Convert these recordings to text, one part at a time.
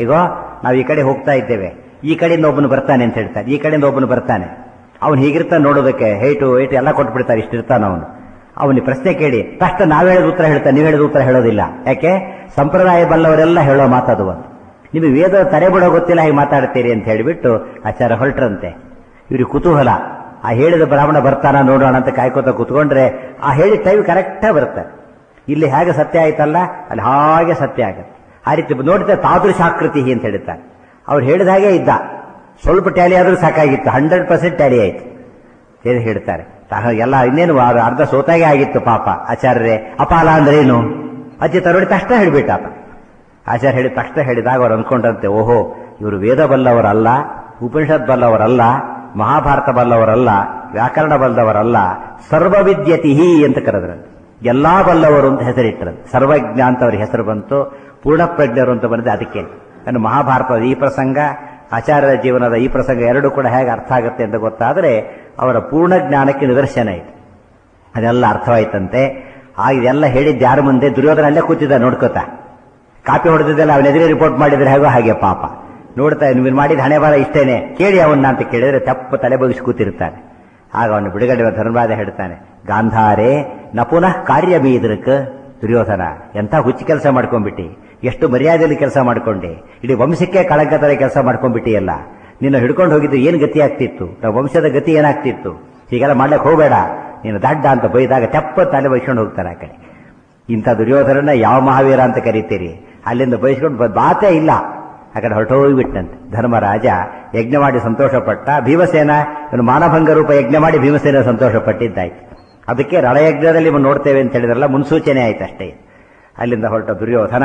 ಈಗ ನಾವು ಈ ಕಡೆ ಹೋಗ್ತಾ ಇದ್ದೇವೆ ಈ ಕಡೆಯಿಂದ ಒಬ್ಬನು ಬರ್ತಾನೆ ಅಂತ ಹೇಳ್ತಾನೆ ಈ ಕಡೆಯಿಂದ ಒಬ್ಬನು ಬರ್ತಾನೆ ಅವನು ಹೀಗಿರ್ತಾನೆ ನೋಡೋದಕ್ಕೆ ಹೈಟು ಏಟು ಎಲ್ಲ ಕೊಟ್ಬಿಡ್ತಾರೆ ಇಷ್ಟಿರ್ತಾನ ಅವನು ಅವನಿಗೆ ಪ್ರಶ್ನೆ ಕೇಳಿ ತಕ್ಷಣ ನಾವು ಹೇಳಿದ ಉತ್ತರ ಹೇಳ್ತಾನೆ ನೀವು ಹೇಳಿದ ಉತ್ತರ ಹೇಳೋದಿಲ್ಲ ಯಾಕೆ ಸಂಪ್ರದಾಯ ಬಲ್ಲವರೆಲ್ಲ ಹೇಳೋ ಮಾತದು ಒಂದು ನಿಮಗೆ ವೇದ ತಲೆ ಬಿಡೋ ಗೊತ್ತಿಲ್ಲ ಹೇಗೆ ಮಾತಾಡ್ತೀರಿ ಅಂತ ಹೇಳಿಬಿಟ್ಟು ಆಚಾರ ಹೊರಟ್ರಂತೆ ಇವ್ರಿಗೆ ಕುತೂಹಲ ಆ ಹೇಳಿದ ಬ್ರಾಹ್ಮಣ ಬರ್ತಾನ ನೋಡೋಣ ಅಂತ ಕಾಯ್ಕೋತ ಕುತ್ಕೊಂಡ್ರೆ ಆ ಹೇಳಿದ ಟೈಮ್ ಕರೆಕ್ಟಾಗಿ ಬರ್ತಾರೆ ಇಲ್ಲಿ ಹೇಗೆ ಸತ್ಯ ಆಯ್ತಲ್ಲ ಅಲ್ಲಿ ಹಾಗೆ ಸತ್ಯ ಆಗುತ್ತೆ ಆ ರೀತಿ ನೋಡಿದ್ರೆ ತಾದೃಶಾಕೃತಿ ಅಂತ ಹೇಳ್ತಾರೆ ಅವ್ರು ಹೇಳಿದ ಹಾಗೆ ಇದ್ದ ಸ್ವಲ್ಪ ಟ್ಯಾಲಿ ಆದ್ರೂ ಸಾಕಾಗಿತ್ತು ಹಂಡ್ರೆಡ್ ಪರ್ಸೆಂಟ್ ಟ್ಯಾಲಿ ಆಯ್ತು ಏನು ಹೇಳ್ತಾರೆ ತಾ- ಎಲ್ಲ ಇನ್ನೇನು ಆ- ಅರ್ಧ ಸೋತಾಗೆ ಆಗಿತ್ತು ಪಾಪ ಆಚಾರ್ಯರೇ ಅಪಾಲ ಅಂದ್ರೆ ಏನು ಅಜ್ಜಿ ತರೋಡಿ ತಕ್ಷಣ ಹೇಳಿಬಿಟ್ಟ ಆತ ಆಚಾರ್ಯ ಹೇಳಿದ ತಕ್ಷಣ ಹೇಳಿದಾಗ ಅವ್ರು ಅಂದ್ಕೊಂಡಂತೆ ಓಹೋ ಇವರು ವೇದ ಬಲ್ಲವರಲ್ಲ ಉಪನಿಷತ್ ಬಲ್ಲವರಲ್ಲ ಮಹಾಭಾರತ ಬಲ್ಲವರಲ್ಲ ವ್ಯಾಕರಣ ಬಲ್ಲವರಲ್ಲ ಸರ್ವವಿದ್ಯತಿ ಅಂತ ಕರೆದ್ರಂತೆ ಎಲ್ಲಾ ಬಲ್ಲವರು ಅಂತ ಹೆಸರಿಟ್ಟರಂತೆ ಸರ್ವಜ್ಞ ಅಂತ ಅವ್ರಿಗೆ ಹೆಸರು ಬಂತು ಪೂರ್ಣಪ್ರಜ್ಞರು ಅಂತ ಬಂದಿದೆ ಅದಕ್ಕೆ ನಾನು ಮಹಾಭಾರತದ ಈ ಪ್ರಸಂಗ ಆಚಾರ್ಯರ ಜೀವನದ ಈ ಪ್ರಸಂಗ ಎರಡೂ ಕೂಡ ಹೇಗೆ ಅರ್ಥ ಆಗುತ್ತೆ ಅಂತ ಗೊತ್ತಾದರೆ ಅವರ ಪೂರ್ಣ ಜ್ಞಾನಕ್ಕೆ ನಿದರ್ಶನ ಇದೆ ಅದೆಲ್ಲ ಅರ್ಥವಾಯ್ತಂತೆ ಆಗ ಇದೆಲ್ಲ ಹೇಳಿದ್ದು ಯಾರ ಮುಂದೆ ದುರ್ಯೋಧನ ಅಲ್ಲೇ ಕೂತಿದ್ದ ನೋಡ್ಕೋತಾ ಕಾಪಿ ಹೊಡೆದಿದ್ದೆಲ್ಲ ಅವನ ಎದುರೇ ರಿಪೋರ್ಟ್ ಮಾಡಿದ್ರೆ ಹೇಗೋ ಹಾಗೆ ಪಾಪ ನೋಡ್ತಾ ನೀವು ಮಾಡಿದ ಹಣೆ ಬಾರ ಇಷ್ಟೇನೆ ಕೇಳಿ ಅವನ್ನ ಅಂತ ಕೇಳಿದ್ರೆ ತಪ್ಪು ತಲೆ ಬಗ್ಗಿಸಿ ಕೂತಿರ್ತಾನೆ ಆಗ ಅವನು ಬಿಡುಗಡೆ ಧರ್ಮರಾಜ ಹೇಳ್ತಾನೆ ಗಾಂಧಾರೆ ನ ಪುನಃ ಕಾರ್ಯ ಬೀದ್ರಕ್ ದುರ್ಯೋಧನ ಎಂಥ ಹುಚ್ಚಿ ಕೆಲಸ ಮಾಡ್ಕೊಂಡ್ಬಿಟ್ಟಿ ಎಷ್ಟು ಮರ್ಯಾದೆಯಲ್ಲಿ ಕೆಲಸ ಮಾಡ್ಕೊಂಡೆ ಇಡೀ ವಂಶಕ್ಕೆ ಕಳಂಕ ತರ ಕೆಲಸ ಮಾಡ್ಕೊಂಡ್ಬಿಟ್ಟಿಯಲ್ಲ ನಿನ್ನ ಹಿಡ್ಕೊಂಡು ಹೋಗಿದ್ದು ಏನು ಗತಿ ಆಗ್ತಿತ್ತು ನಮ್ಮ ವಂಶದ ಗತಿ ಏನಾಗ್ತಿತ್ತು ಹೀಗೆಲ್ಲ ಮಾಡ್ಲಿಕ್ಕೆ ಹೋಗಬೇಡ ನೀನು ದಡ್ಡ ಅಂತ ಬೈದಾಗ ತೆಪ್ಪ ತಲೆ ಬೈಸ್ಕೊಂಡು ಹೋಗ್ತಾರೆ ಆ ಕಡೆ ಇಂಥ ದುರ್ಯೋಧನನ ಯಾವ ಮಹಾವೀರ ಅಂತ ಕರಿತೀರಿ ಅಲ್ಲಿಂದ ಬಯಸ್ಕೊಂಡು ಬ- ಬಾತೇ ಇಲ್ಲ ಆ ಕಡೆ ಹೊರಟೋಗ್ಬಿಟ್ಟಂತೆ ಧರ್ಮರಾಜ ಯಜ್ಞ ಮಾಡಿ ಸಂತೋಷಪಟ್ಟ ಭೀಮಸೇನ ಇವನು ಮಾನಭಂಗ ರೂಪ ಯಜ್ಞ ಮಾಡಿ ಭೀಮಸೇನ ಸಂತೋಷಪಟ್ಟಿದ್ದಾಯ್ತು ಅದಕ್ಕೆ ರಣಯಜ್ಞದಲ್ಲಿ ಇವ್ನು ನೋಡ್ತೇವೆ ಅಂತ ಹೇಳಿದ್ರಲ್ಲ ಮುನ್ಸೂಚನೆ ಆಯ್ತು ಅಷ್ಟೇ ಅಲ್ಲಿಂದ ಹೊರಟ ದುರ್ಯೋಧನ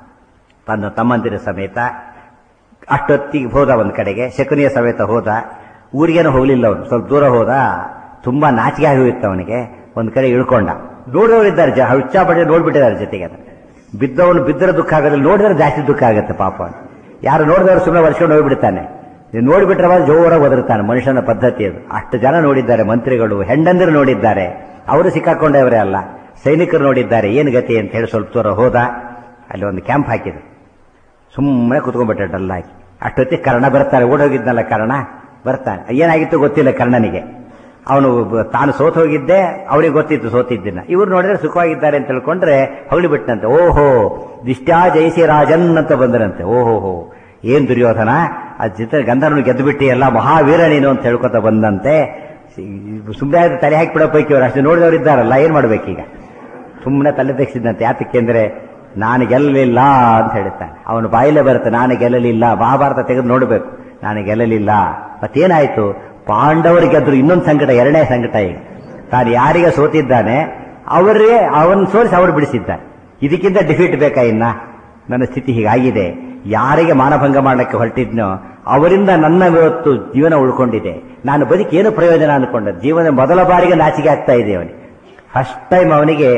ತನ್ನ ತಮ್ಮಂದಿರ ಸಮೇತ ಅಷ್ಟೊತ್ತಿಗೆ ಹೋದ ಒಂದ್ ಕಡೆಗೆ ಶಕುನಿಯ ಸಮೇತ ಹೋದ ಊರಿಗೇನು ಹೋಗ್ಲಿಲ್ಲ ಅವನು ಸ್ವಲ್ಪ ದೂರ ಹೋದ ತುಂಬಾ ನಾಚಿಕೆ ಆಗಿ ಹೋಗಿತ್ತು ಅವನಿಗೆ ಒಂದ್ ಕಡೆ ಇಳ್ಕೊಂಡ ನೋಡೋರಿದ್ದಾರೆ ಜ ಹುಚ್ಚಾಪಟ್ಟೆ ನೋಡ್ಬಿಟ್ಟಿದ್ದಾರೆ ಜೊತೆಗೆ ಅದನ್ನ. ಬಿದ್ದವನು ಬಿದ್ದರೆ ದುಃಖ ಆಗೋದಿಲ್ಲ ನೋಡಿದ್ರೆ ಜಾಸ್ತಿ ದುಃಖ ಆಗುತ್ತೆ ಪಾಪ ಅವ್ನು. ಯಾರು ನೋಡಿದವರು ಸುಮ್ಮನೆ ವರ್ಷಕೊಂಡು ಹೋಗ್ಬಿಡ್ತಾನೆ ನೀನು ನೋಡಿಬಿಟ್ರೆ ಮಾತ್ರ ಜೋರಾಗಿ ಒದರ್ತಾನೆ ಮನುಷ್ಯನ ಪದ್ಧತಿ ಅದು ಅಷ್ಟು ಜನ ನೋಡಿದ್ದಾರೆ ಮಂತ್ರಿಗಳು ಹೆಂಡಂದಿರು ನೋಡಿದ್ದಾರೆ ಅವರು ಸಿಕ್ಕಾಕೊಂಡವರೇ ಅಲ್ಲ ಸೈನಿಕರು ನೋಡಿದ್ದಾರೆ ಏನು ಗತಿ ಅಂತ ಹೇಳಿ ಸ್ವಲ್ಪ ದೂರ ಹೋದ ಅಲ್ಲಿ ಒಂದು ಕ್ಯಾಂಪ್ ಹಾಕಿದ್ರು ಸುಮ್ಮನೆ ಕುತ್ಕೊಂಡ್ಬಿಟ್ಟೆ ಡಲ್ ಹಾಕಿ ಅಷ್ಟೊತ್ತಿಗೆ ಕರ್ಣ ಬರ್ತಾರೆ ಓಡೋಗಿದ್ನಲ್ಲ ಕರ್ಣ ಬರ್ತಾನೆ ಏನಾಗಿತ್ತು ಗೊತ್ತಿಲ್ಲ ಕರ್ಣನಿಗೆ ಅವನು ಬ- ತಾನು ಸೋತ್ ಹೋಗಿದ್ದೆ ಅವನಿಗೆ ಗೊತ್ತಿತ್ತು ಸೋತಿದ್ದನ್ನ ಇವ್ರು ನೋಡಿದ್ರೆ ಸುಖವಾಗಿದ್ದಾರೆ ಅಂತ ತಿಳ್ಕೊಂಡ್ರೆ ಹೊಗಳಿ ಬಿಟ್ಟಂತೆ ಓಹೋ ದಿಷ್ಟ್ಯಾ ಜಯಿಸಿ ರಾಜನ್ ಅಂತ ಬಂದರಂತೆ ಓಹೋ ಹೋ ಏನ್ ದುರ್ಯೋಧನ ಆ ಚಿತ್ರ ಗಂಧರ್ವನು ಗೆದ್ದು ಬಿಟ್ಟಿಯಲ್ಲ ಮಹಾವೀರ ನೀನು ಅಂತ ಹೇಳ್ಕೊತ ಬಂದಂತೆ ಸುಮ್ಮನೆ ತಲೆ ಹಾಕಿ ಬಿಡೋ ಪೈಕಿ ಅವ್ರು ಅಷ್ಟು ನೋಡಿದವರು ಇದ್ದಾರಲ್ಲ ಏನ್ ಮಾಡ್ಬೇಕೀಗ ಸುಮ್ಮನೆ ತಲೆ ತೆಗೆಸಿದಂತೆ ಯಾತಕ್ಕೆ ಅಂದ್ರೆ ನಾನು ಗೆಲ್ಲಲಿಲ್ಲ ಅಂತ ಹೇಳ್ತಾನೆ ಅವನು ಬಾಯಿಲೆ ಬರುತ್ತೆ ನಾನು ಗೆಲ್ಲಲಿಲ್ಲ ಮಹಾಭಾರತ ತೆಗೆದು ನೋಡಬೇಕು ನಾನು ಗೆಲ್ಲಲಿಲ್ಲ ಮತ್ತೇನಾಯ್ತು ಪಾಂಡವರು ಗೆದ್ರು ಇನ್ನೊಂದು ಸಂಕಟ ಎರಡನೇ ಸಂಕಟ ಈಗ ತಾನು ಯಾರಿಗೆ ಸೋತಿದ್ದಾನೆ ಅವರೇ ಅವನ್ ಸೋಲಿಸಿ ಅವರು ಬಿಡಿಸಿದ್ದಾನೆ ಇದಕ್ಕಿಂತ ಡಿಫೀಟ್ ಬೇಕಾ ಇನ್ನ ನನ್ನ ಸ್ಥಿತಿ ಹೀಗಾಗಿದೆ ಯಾರಿಗೆ ಮಾನಭಂಗ ಮಾಡಲಿಕ್ಕೆ ಹೊರಟಿದ್ನೋ ಅವರಿಂದ ನನ್ನ ಇವತ್ತು ಜೀವನ ಉಳ್ಕೊಂಡಿದೆ ನಾನು ಬದುಕಿ ಏನು ಪ್ರಯೋಜನ ಅನ್ಕೊಂಡ ಜೀವನ ಮೊದಲ ಬಾರಿಗೆ ನಾಚಿಕೆ ಆಗ್ತಾ ಇದೆ ಅವನಿಗೆ ಫಸ್ಟ್ ಟೈಮ್ ಅವನಿಗೆ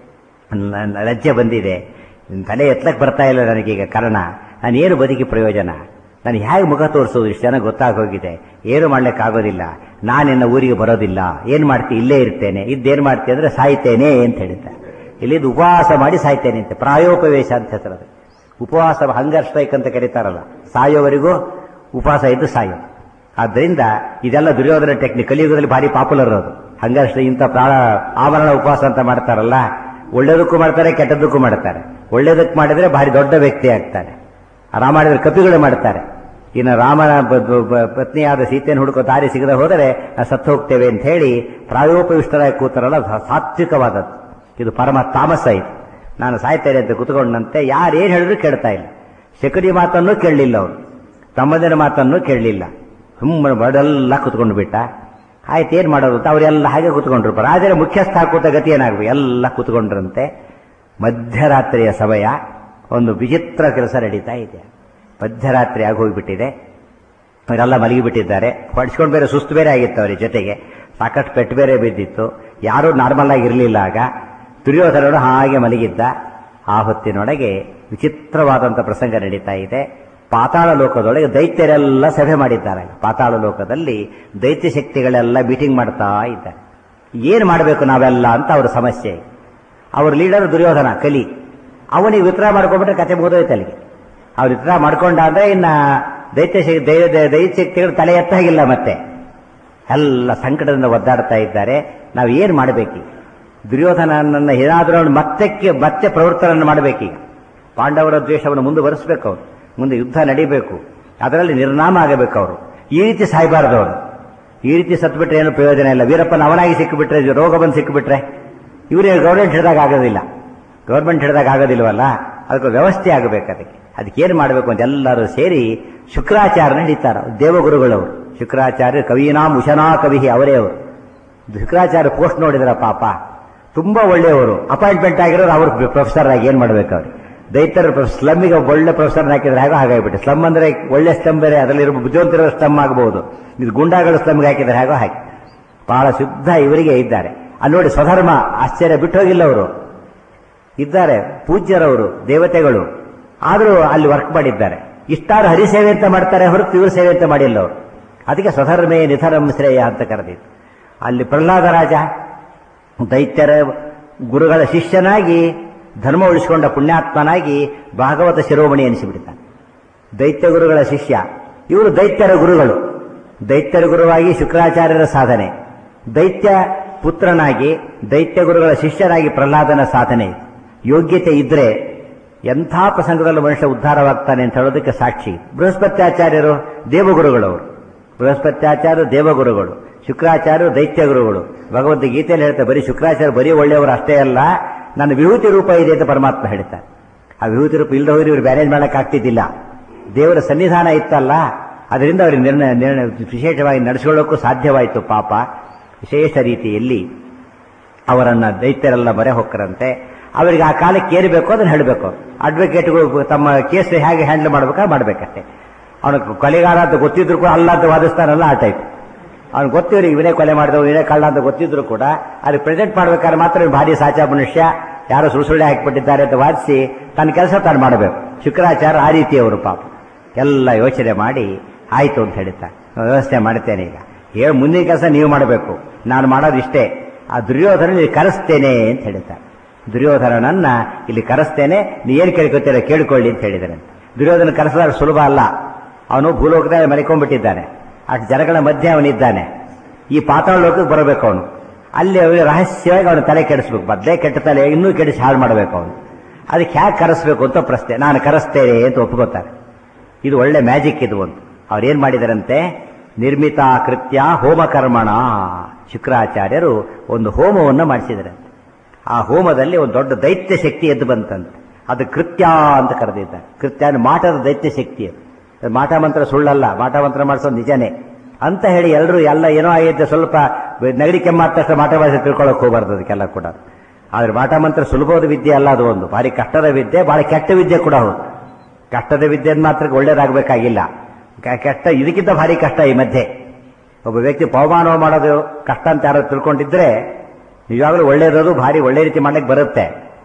ನ- ಲಜ್ಜೆ ಬಂದಿದೆ ತಲೆ ಎತ್ತಲಕ್ಕೆ ಬರ್ತಾ ಇಲ್ಲ ನನಗೀಗ ಕಾರಣ ನಾನು ಏನು ಬದುಕಿ ಪ್ರಯೋಜನ ನಾನು ಹೇಗೆ ಮುಖ ತೋರಿಸೋದು ಇಷ್ಟು ಜನ ಗೊತ್ತಾಗೋಗಿದೆ ಏನು ಮಾಡ್ಲಿಕ್ಕೆ ಆಗೋದಿಲ್ಲ ನಾನಿನ್ನ ಊರಿಗೆ ಬರೋದಿಲ್ಲ ಏನ್ ಮಾಡ್ತಿ ಇಲ್ಲೇ ಇರ್ತೇನೆ ಇದ್ದೇನ್ ಮಾಡ್ತಿ ಅಂದ್ರೆ ಸಾಯ್ತೇನೆ ಅಂತ ಹೇಳಿದ್ದ ಇಲ್ಲಿದ್ದು ಉಪವಾಸ ಮಾಡಿ ಸಾಯ್ತೇನೆ ಅಂತ ಪ್ರಾಯೋಪವೇಶ ಅಂತ ಹೆಸರದು ಉಪವಾಸ ಹಂಗರ್ ಸ್ಟ್ರೈಕ್ ಅಂತ ಕರೀತಾರಲ್ಲ ಸಾಯೋವರೆಗೂ ಉಪವಾಸ ಇದ್ದು ಸಾಯೋದು ಆದ್ದರಿಂದ ಇದೆಲ್ಲ ದುರ್ಯೋಧನ ಟೆಕ್ನಿಕ್ ಕಲಿಯುಗದಲ್ಲಿ ಭಾರಿ ಪಾಪ್ಯುಲರ್ ಅದು ಹಂಗಷ್ಟು ಇಂಥ ಪ್ರಾಣ ಆವರಣ ಉಪವಾಸ ಅಂತ ಮಾಡ್ತಾರಲ್ಲ ಒಳ್ಳೇದಕ್ಕೂ ಮಾಡ್ತಾರೆ ಕೆಟ್ಟದ್ದಕ್ಕೂ ಮಾಡ್ತಾರೆ ಒಳ್ಳೇದಕ್ಕೆ ಮಾಡಿದ್ರೆ ಭಾರಿ ದೊಡ್ಡ ವ್ಯಕ್ತಿ ಆಗ್ತಾನೆ ರಾಮ ಮಾಡಿದ್ರೆ ಕಪಿಗಳು ಮಾಡ್ತಾರೆ ಇನ್ನು ರಾಮನ ಬ- ಬ- ಬ- ಪತ್ನಿಯಾದ ಸೀತೆಯನ್ನು ಹುಡುಕೋ ದಾರಿ ಸಿಗದೆ ಹೋದರೆ ನಾವು ಸತ್ತು ಹೋಗ್ತೇವೆ ಅಂತ ಹೇಳಿ ಪ್ರಾಯೋಪವಿಷ್ಟರಾಗಿ ಕೂತಾರಲ್ಲ ಅದು ಸಾತ್ವಿಕವಾದದ್ದು ಇದು ಪರಮ ತಾಮಸ ಇದು ನಾನು ಸಾಯ್ತೇನೆ ಅಂತ ಕುತ್ಕೊಂಡಂತೆ ಯಾರೇನು ಹೇಳಿದ್ರು ಕೇಳ್ತಾ ಇಲ್ಲ ಶಕುನಿ ಮಾತನ್ನು ಕೇಳಲಿಲ್ಲ ಅವನು ತಮ್ಮದಿನ ಮಾತನ್ನು ಕೇಳಲಿಲ್ಲ ಸುಮ್ಮನೆ ಬಡಲ್ಲ ಕುತ್ಕೊಂಡು ಬಿಟ್ಟ ಆಯ್ತು ಏನ್ ಮಾಡೋದು ಅಂತ ಅವರೆಲ್ಲ ಹಾಗೆ ಕುತ್ಕೊಂಡ್ರು ರಾಜರ ಮುಖ್ಯಸ್ಥ ಕೂತ ಗತಿ ಏನಾಗಬೇಕು ಎಲ್ಲ ಕುತ್ಕೊಂಡ್ರಂತೆ ಮಧ್ಯರಾತ್ರಿಯ ಸಮಯ ಒಂದು ವಿಚಿತ್ರ ಕೆಲಸ ನಡೀತಾ ಇದೆ ಮಧ್ಯರಾತ್ರಿ ಆಗಿ ಹೋಗ್ಬಿಟ್ಟಿದೆ ಅವರೆಲ್ಲ ಮಲಗಿಬಿಟ್ಟಿದ್ದಾರೆ ಹೊಡಿಸ್ಕೊಂಡು ಬೇರೆ ಸುಸ್ತು ಬೇರೆ ಆಗಿತ್ತು ಅವರಿಗೆ ಜೊತೆಗೆ ಸಾಕಷ್ಟು ಪೆಟ್ಟು ಬೇರೆ ಬಿದ್ದಿತ್ತು ಯಾರೂ ನಾರ್ಮಲ್ ಆಗಿ ಇರಲಿಲ್ಲ ಆಗ ದುರ್ಯೋಧನನು ಹಾಗೆ ಮಲಗಿದ್ದ ಆ ಹೊತ್ತಿನೊಳಗೆ ವಿಚಿತ್ರವಾದಂಥ ಪ್ರಸಂಗ ನಡೀತಾ ಇದೆ ಪಾತಾಳ ಲೋಕದೊಳಗೆ ದೈತ್ಯರೆಲ್ಲ ಸಭೆ ಮಾಡಿದ್ದಾರೆ ಪಾತಾಳ ಲೋಕದಲ್ಲಿ ದೈತ್ಯ ಶಕ್ತಿಗಳೆಲ್ಲ ಮೀಟಿಂಗ್ ಮಾಡ್ತಾ ಇದ್ದಾರೆ ಏನು ಮಾಡಬೇಕು ನಾವೆಲ್ಲ ಅಂತ ಅವ್ರ ಸಮಸ್ಯೆ ಅವ್ರ ಲೀಡರ್ ದುರ್ಯೋಧನ ಕಲಿ ಅವನಿಗೆ ವಿತ್ರ ಮಾಡ್ಕೊಂಡ್ಬಿಟ್ರೆ ಕತೆ ಮುಗಿದೋಯ್ತು ಅಲ್ಲಿಗೆ ಅವ್ರು ಇತರ ಮಾಡ್ಕೊಂಡ ಅಂದ್ರೆ ಇನ್ನ ದೈತ್ಯ ಶಕ್ತಿ ದೈ- ದೈ- ದೈತ್ಯ ಶಕ್ತಿಗಳು ತಲೆ ಎತ್ತಾಗಿಲ್ಲ ಮತ್ತೆ ಎಲ್ಲ ಸಂಕಟದಿಂದ ಒದ್ದಾಡ್ತಾ ಇದ್ದಾರೆ ನಾವು ಏನ್ ಮಾಡಬೇಕು ದುರ್ಯೋಧನನನ್ನ ಏನಾದರೂ ಅವ್ನು ಮತ್ತಕ್ಕೆ ಮತ್ತೆ ಪ್ರವೃತ್ತರನ್ನು ಮಾಡಬೇಕೀಗ ಪಾಂಡವರ ದ್ವೇಷವನ್ನು ಮುಂದುವರಿಸಬೇಕು ಅವರು ಮುಂದೆ ಯುದ್ಧ ನಡಿಬೇಕು ಅದರಲ್ಲಿ ನಿರ್ನಾಮ ಆಗಬೇಕು ಅವರು ಈ ರೀತಿ ಸಾಯ್ಬಾರ್ದು ಅವರು ಈ ರೀತಿ ಸತ್ಬಿಟ್ರೆ ಏನು ಪ್ರಯೋಜನ ಇಲ್ಲ ವೀರಪ್ಪನ ಅವನಾಗಿ ಸಿಕ್ಕಿಬಿಟ್ರೆ ರೋಗ ಬಂದು ಸಿಕ್ಕಿಬಿಟ್ರೆ ಇವರೇ ಗೌರ್ಮೆಂಟ್ ಹಿಡಿದಾಗ ಆಗೋದಿಲ್ಲ ಗೌರ್ಮೆಂಟ್ ಹಿಡಿದಾಗ ಆಗೋದಿಲ್ವಲ್ಲ ಅದಕ್ಕೆ ವ್ಯವಸ್ಥೆ ಆಗಬೇಕು ಅದಕ್ಕೆ ಅದಕ್ಕೆ ಏನು ಮಾಡಬೇಕು ಅಂತ ಎಲ್ಲರೂ ಸೇರಿ ಶುಕ್ರಾಚಾರ್ಯನ ಹಿಡಿತಾರ ದೇವಗುರುಗಳವರು ಶುಕ್ರಾಚಾರ್ಯ ಕವೀನಾಂ ಉಶನಾ ಕವಿ ಅವರೇ ಅವರು ಶುಕ್ರಾಚಾರ್ಯ ಪೋಸ್ಟ್ ನೋಡಿದ್ರ ಪಾಪ ತುಂಬಾ ಒಳ್ಳೆಯವರು ಅಪಾಯಿಂಟ್ಮೆಂಟ್ ಆಗಿರೋರು ಅವರು ಪ್ರೊಫೆಸರ್ ಆಗಿ ಏನ್ ಮಾಡ್ಬೇಕು ಅವ್ರು ದೈತ್ಯರ ಸ್ಲಮ್ಮಿಗೆ ಒಳ್ಳೆ ಪ್ರೊಫೆಸರ್ ಹಾಕಿದ್ರೆ ಹಾಗೆ ಹಾಗಾಗ್ಬಿಟ್ಟು ಸ್ಲಮ್ ಅಂದ್ರೆ ಒಳ್ಳೆ ಸ್ಲಮ್ ಬೇರೆ ಅದರಲ್ಲಿರೋ ಬುದ್ಧಿವಂತರ ಸ್ಲಮ್ ಆಗಬಹುದು ಇದು ಗುಂಡಾಗಳು ಸ್ಲಮ್ಗೆ ಹಾಕಿದ್ರೆ ಹಾಗೋ ಹಾಕಿ ಬಹಳ ಶುದ್ಧ ಇವರಿಗೆ ಇದ್ದಾರೆ ಅಲ್ಲಿ ನೋಡಿ ಸ್ವಧರ್ಮ ಆಶ್ಚರ್ಯ ಬಿಟ್ಟು ಹೋಗಿಲ್ಲ ಅವರು ಇದ್ದಾರೆ ಪೂಜ್ಯರವರು ದೇವತೆಗಳು ಆದರೂ ಅಲ್ಲಿ ವರ್ಕ್ ಮಾಡಿದ್ದಾರೆ ಇಷ್ಟಾರು ಹರಿಸೇವೆ ಅಂತ ಮಾಡ್ತಾರೆ ಹೊರತು ಇವರು ಸೇವೆ ಅಂತ ಮಾಡಿಲ್ಲ ಅವರು ಅದಕ್ಕೆ ಸ್ವಧರ್ಮೇ ನಿಧರಂ ಶ್ರೇಯ ಅಂತ ಕರೆದಿತ್ತು ಅಲ್ಲಿ ಪ್ರಹ್ಲಾದ ರಾಜ ದೈತ್ಯರ ಗುರುಗಳ ಶಿಷ್ಯನಾಗಿ ಧರ್ಮ ಉಳಿಸಿಕೊಂಡ ಪುಣ್ಯಾತ್ಮನಾಗಿ ಭಾಗವತ ಶಿರೋಮಣಿ ಎನಿಸಿಬಿಡ್ತಾನೆ ದೈತ್ಯ ಗುರುಗಳ ಶಿಷ್ಯ ಇವರು ದೈತ್ಯರ ಗುರುಗಳು ದೈತ್ಯರ ಗುರುವಾಗಿ ಶುಕ್ರಾಚಾರ್ಯರ ಸಾಧನೆ ದೈತ್ಯ ಪುತ್ರನಾಗಿ ದೈತ್ಯ ಗುರುಗಳ ಶಿಷ್ಯನಾಗಿ ಪ್ರಹ್ಲಾದನ ಸಾಧನೆ ಯೋಗ್ಯತೆ ಇದ್ರೆ ಎಂಥ ಪ್ರಸಂಗದಲ್ಲೂ ಮನುಷ್ಯ ಉದ್ಧಾರವಾಗ್ತಾನೆ ಅಂತ ಹೇಳೋದಕ್ಕೆ ಸಾಕ್ಷಿ ಬೃಹಸ್ಪತ್ಯಾಚಾರ್ಯರು ದೇವಗುರುಗಳವರು ಬೃಹಸ್ಪತ್ಯಾಚಾರ್ಯರು ದೇವಗುರುಗಳು ಶುಕ್ರಾಚಾರ್ಯರು ದೈತ್ಯ ಗುರುಗಳು ಭಗವದ್ಗೀತೆಯಲ್ಲಿ ಹೇಳ್ತಾರೆ ಬರೀ ಶುಕ್ರಾಚಾರ್ಯ ಬರೀ ಒಳ್ಳೆಯವರು ಅಷ್ಟೇ ಅಲ್ಲ ನನ್ನ ವಿಭೂತಿ ರೂಪ ಇದೆ ಅಂತ ಪರಮಾತ್ಮ ಹೇಳ್ತಾರೆ ಆ ವಿಭೂತಿ ರೂಪ ಇಲ್ಲದ ಹೋಗಿ ಇವರು ಮ್ಯಾನೇಜ್ ಮಾಡಕ್ ಆಗ್ತಿದ್ದಿಲ್ಲ ದೇವರ ಸನ್ನಿಧಾನ ಇತ್ತಲ್ಲ ಅದರಿಂದ ಅವರಿಗೆ ನಿರ್ಣಯ ನಿರ್ಣಯ ವಿಶೇಷವಾಗಿ ನಡೆಸಿಕೊಳ್ಳೋಕ್ಕೂ ಸಾಧ್ಯವಾಯಿತು ಪಾಪ ವಿಶೇಷ ರೀತಿಯಲ್ಲಿ ಅವರನ್ನ ದೈತ್ಯರೆಲ್ಲ ಮೊರೆ ಹೊಕ್ಕರಂತೆ ಅವರಿಗೆ ಆ ಕಾಲಕ್ಕೆ ಏರಬೇಕು ಅದನ್ನ ಹೇಳಬೇಕು ಅಡ್ವೊಕೇಟ್ಗಳು ತಮ್ಮ ಕೇಸ್ ಹೇಗೆ ಹ್ಯಾಂಡಲ್ ಮಾಡ್ಬೇಕಾ ಮಾಡ್ಬೇಕಷ್ಟೇ ಅವನು ಕೊಲೆಗಾರ ಅಂತ ಗೊತ್ತಿದ್ರು ಕೂಡ ಅಲ್ಲ ಅಂತ ವಾದಿಸ್ತಾನಲ್ಲ ಆ ಟೈಪ್ ಅವ್ನು ಗೊತ್ತಿವ್ರಿ ಇವನೇ ಕೊಲೆ ಮಾಡಿದವು ಇವನೇ ಕಳ್ಳ ಅಂತ ಗೊತ್ತಿದ್ರು ಕೂಡ ಅಲ್ಲಿ ಪ್ರೆಸೆಂಟ್ ಮಾಡ್ಬೇಕಾದ್ರೆ ಮಾತ್ರ ಇವ್ನು ಭಾರಿ ಸಾಚಾ ಮನುಷ್ಯ ಯಾರೋ ಸುಳ್ಳು ಸುಳ್ಳೆ ಹಾಕಿಬಿಟ್ಟಿದ್ದಾರೆ ಅಂತ ವಾದಿಸಿ ತನ್ನ ಕೆಲಸ ತಾನು ಮಾಡಬೇಕು ಶುಕ್ರಾಚಾರ್ಯ ಆ ರೀತಿಯವರು ಪಾಪ ಎಲ್ಲ ಯೋಚನೆ ಮಾಡಿ ಆಯ್ತು ಅಂತ ಹೇಳ್ತಾರೆ ವ್ಯವಸ್ಥೆ ಮಾಡ್ತೇನೆ ಈಗ ಹೇಳಿ ಮುಂದಿನ ಕೆಲಸ ನೀವು ಮಾಡಬೇಕು ನಾನು ಮಾಡೋದು ಇಷ್ಟೇ ಆ ದುರ್ಯೋಧನ ಇಲ್ಲಿ ಕರೆಸ್ತೇನೆ ಅಂತ ಹೇಳ್ತಾರೆ ದುರ್ಯೋಧನನನ್ನ ಇಲ್ಲಿ ಕರೆಸ್ತೇನೆ ನೀ ಏನು ಕೇಳ್ಕೊತೀರ ಕೇಳ್ಕೊಳ್ಳಿ ಅಂತ ಹೇಳಿದಾರೆ ದುರ್ಯೋಧನ ಕರೆಸಿದ್ರೆ ಸುಲಭ ಅಲ್ಲ ಅವನು ಭೂಲೋಕದಲ್ಲಿ ಮಲಿಕೊಂಡ್ಬಿಟ್ಟಿದ್ದಾನೆ ಅಷ್ಟು ಜನಗಳ ಮಧ್ಯೆ ಅವನಿದ್ದಾನೆ ಈ ಪಾತಾಳ ಲೋಕಕ್ಕೆ ಬರಬೇಕು ಅವನು ಅಲ್ಲಿ ಅವನಿಗೆ ರಹಸ್ಯವಾಗಿ ಅವನ ತಲೆ ಕೆಡಿಸ್ಬೇಕು ಮೊದಲೇ ಕೆಟ್ಟ ತಲೆ ಇನ್ನೂ ಕೆಡಿಸಿ ಹಾಳು ಮಾಡಬೇಕು ಅವನು ಅದಕ್ಕೆ ಹ್ಯಾಕೆ ಕರೆಸ್ಬೇಕು ಅಂತ ಪ್ರಶ್ನೆ ನಾನು ಕರೆಸ್ತೇನೆ ಅಂತ ಒಪ್ಕೋತಾರೆ ಇದು ಒಳ್ಳೆ ಮ್ಯಾಜಿಕ್ ಇದು ಒಂದು ಅವ್ರೇನ್ ಮಾಡಿದಾರಂತೆ ನಿರ್ಮಿತ ಕೃತ್ಯ ಹೋಮಕರ್ಮಣ ಶುಕ್ರಾಚಾರ್ಯರು ಒಂದು ಹೋಮವನ್ನು ಮಾಡಿಸಿದರಂತೆ ಆ ಹೋಮದಲ್ಲಿ ಒಂದು ದೊಡ್ಡ ದೈತ್ಯ ಶಕ್ತಿ ಎದ್ದು ಬಂತಂತೆ ಅದು ಕೃತ್ಯ ಅಂತ ಕರೆದಿದ್ದಾರೆ ಕೃತ್ಯ ಅಂದ್ರೆ ಮಾಟದ ದೈತ್ಯ ಶಕ್ತಿ ಅದು ಅದು ಮಾಟ ಮಂತ್ರ ಸುಳ್ಳಲ್ಲ ಮಾಟ ಮಂತ್ರ ಮಾಡಿಸೋದು ನಿಜನೇ ಅಂತ ಹೇಳಿ ಎಲ್ಲರೂ ಎಲ್ಲ ಏನೋ ಆಗೈತೆ ಸ್ವಲ್ಪ ನಗಡಿ ಕೆಮ್ಮಾದ ತಕ್ಷಣ ಮಾಟ ಭಾಷೆ ತಿಳ್ಕೊಳಕ್ ಹೋಗ್ಬಾರ್ದು ಅದಕ್ಕೆಲ್ಲ ಕೂಡ ಆದ್ರೆ ಮಾಟ ಮಂತ್ರ ಸುಲಭವಾದ ವಿದ್ಯೆ ಅಲ್ಲ ಅದು ಒಂದು ಭಾರಿ ಕಷ್ಟದ ವಿದ್ಯೆ ಬಹಳ ಕೆಟ್ಟ ವಿದ್ಯೆ ಕೂಡ ಹೌದು ಕಷ್ಟದ ವಿದ್ಯೆ ಮಾತ್ರ ಒಳ್ಳೇದಾಗಬೇಕಾಗಿಲ್ಲ ಕೆಟ್ಟ ಇದಕ್ಕಿಂತ ಭಾರಿ ಕಷ್ಟ ಈ ಮಧ್ಯೆ ಒಬ್ಬ ವ್ಯಕ್ತಿ ಪವಮಾನ ಮಾಡೋದು ಕಷ್ಟ ಅಂತ ಯಾರು ತಿಳ್ಕೊಂಡಿದ್ರೆ ನಿಜವಾಗ್ಲೂ ಒಳ್ಳೇದದು ಭಾರಿ ಒಳ್ಳೆ ರೀತಿ ಮಾಡ್ಲಿಕ್ಕೆ ಬರುತ್ತೆ